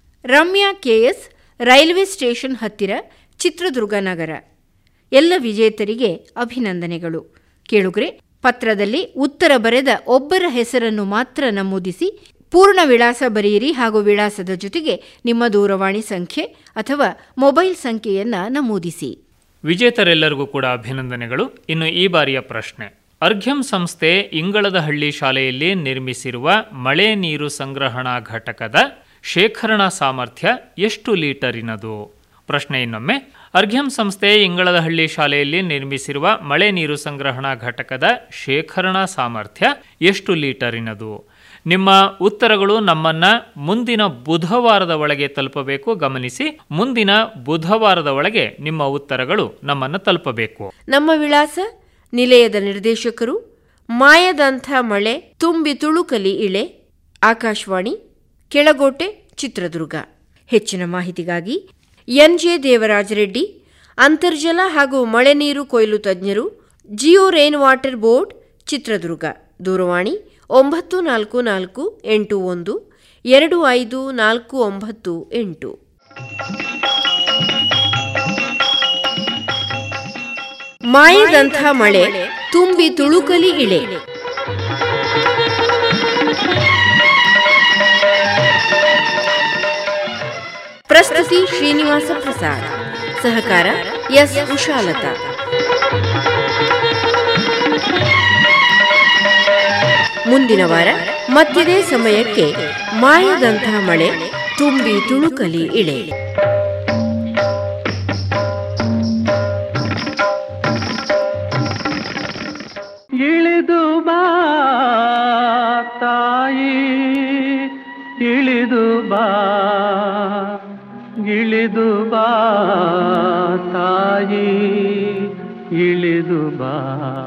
ರಮ್ಯಾ ಕೆಎಸ್ ರೈಲ್ವೆ ಸ್ಟೇಷನ್ ಹತ್ತಿರ ಚಿತ್ರದುರ್ಗ ನಗರ ಎಲ್ಲ ವಿಜೇತರಿಗೆ ಅಭಿನಂದನೆಗಳು ಕೇಳುಗ್ರೆ ಪತ್ರದಲ್ಲಿ ಉತ್ತರ ಬರೆದ ಒಬ್ಬರ ಹೆಸರನ್ನು ಮಾತ್ರ ನಮೂದಿಸಿ ಪೂರ್ಣ ವಿಳಾಸ ಬರೆಯಿರಿ ಹಾಗೂ ವಿಳಾಸದ ಜೊತೆಗೆ ನಿಮ್ಮ ದೂರವಾಣಿ ಸಂಖ್ಯೆ ಅಥವಾ ಮೊಬೈಲ್ ಸಂಖ್ಯೆಯನ್ನ ನಮೂದಿಸಿ ವಿಜೇತರೆಲ್ಲರಿಗೂ ಕೂಡ ಅಭಿನಂದನೆಗಳು ಇನ್ನು ಈ ಬಾರಿಯ ಪ್ರಶ್ನೆ ಅರ್ಘ್ಯಂ ಸಂಸ್ಥೆ ಇಂಗಳದಹಳ್ಳಿ ಶಾಲೆಯಲ್ಲಿ ನಿರ್ಮಿಸಿರುವ ಮಳೆ ನೀರು ಸಂಗ್ರಹಣಾ ಘಟಕದ ಶೇಖರಣಾ ಸಾಮರ್ಥ್ಯ ಎಷ್ಟು ಲೀಟರಿನದು ಪ್ರಶ್ನೆ ಇನ್ನೊಮ್ಮೆ ಅರ್ಘ್ಯಂ ಸಂಸ್ಥೆ ಇಂಗಳದಹಳ್ಳಿ ಶಾಲೆಯಲ್ಲಿ ನಿರ್ಮಿಸಿರುವ ಮಳೆ ನೀರು ಸಂಗ್ರಹಣಾ ಘಟಕದ ಶೇಖರಣಾ ಸಾಮರ್ಥ್ಯ ಎಷ್ಟು ಲೀಟರಿನದು ನಿಮ್ಮ ಉತ್ತರಗಳು ನಮ್ಮನ್ನ ಮುಂದಿನ ಬುಧವಾರದ ಒಳಗೆ ತಲುಪಬೇಕು ಗಮನಿಸಿ ಮುಂದಿನ ಬುಧವಾರದ ಒಳಗೆ ನಿಮ್ಮ ಉತ್ತರಗಳು ನಮ್ಮನ್ನು ತಲುಪಬೇಕು ನಮ್ಮ ವಿಳಾಸ ನಿಲಯದ ನಿರ್ದೇಶಕರು ಮಾಯದಂಥ ಮಳೆ ತುಂಬಿ ತುಳುಕಲಿ ಇಳೆ ಆಕಾಶವಾಣಿ ಕೆಳಗೋಟೆ ಚಿತ್ರದುರ್ಗ ಹೆಚ್ಚಿನ ಮಾಹಿತಿಗಾಗಿ ಎನ್ಜೆ ದೇವರಾಜ ರೆಡ್ಡಿ ಅಂತರ್ಜಲ ಹಾಗೂ ಮಳೆ ನೀರು ಕೊಯ್ಲು ತಜ್ಞರು geo rain water board Chitradurga ದೂರವಾಣಿ ಒಂಬತ್ತು ನಾಲ್ಕು ನಾಲ್ಕು ಎಂಟು ಒಂದು ಎರಡು ಐದು ನಾಲ್ಕು ಒಂಬತ್ತು ಎಂಟು ಮಾಯದಂಥ ಮಳೆ ತುಂಬಿ ತುಳುಕಲಿ ಇಳೆ ಪ್ರಸ್ತುತಿ ಶ್ರೀನಿವಾಸ ಪ್ರಸಾದ್ ಸಹಕಾರ ಎಸ್ ಉಷಾಲತಾ ಮುಂದಿನ ವಾರ ಮತ್ತಿದೇ ಸಮಯಕ್ಕೆ ಮಾಯದಂಥ ಮಳೆ ತುಂಬಿ ತುಳುಕಲಿ ಇಳೆ ಇಳಿದು ಬಾ ತಾಯಿ ಇಳಿದು ಬಾ ಇಳಿದು ಬಾ ತಾಯಿ ಇಳಿದು ಬಾ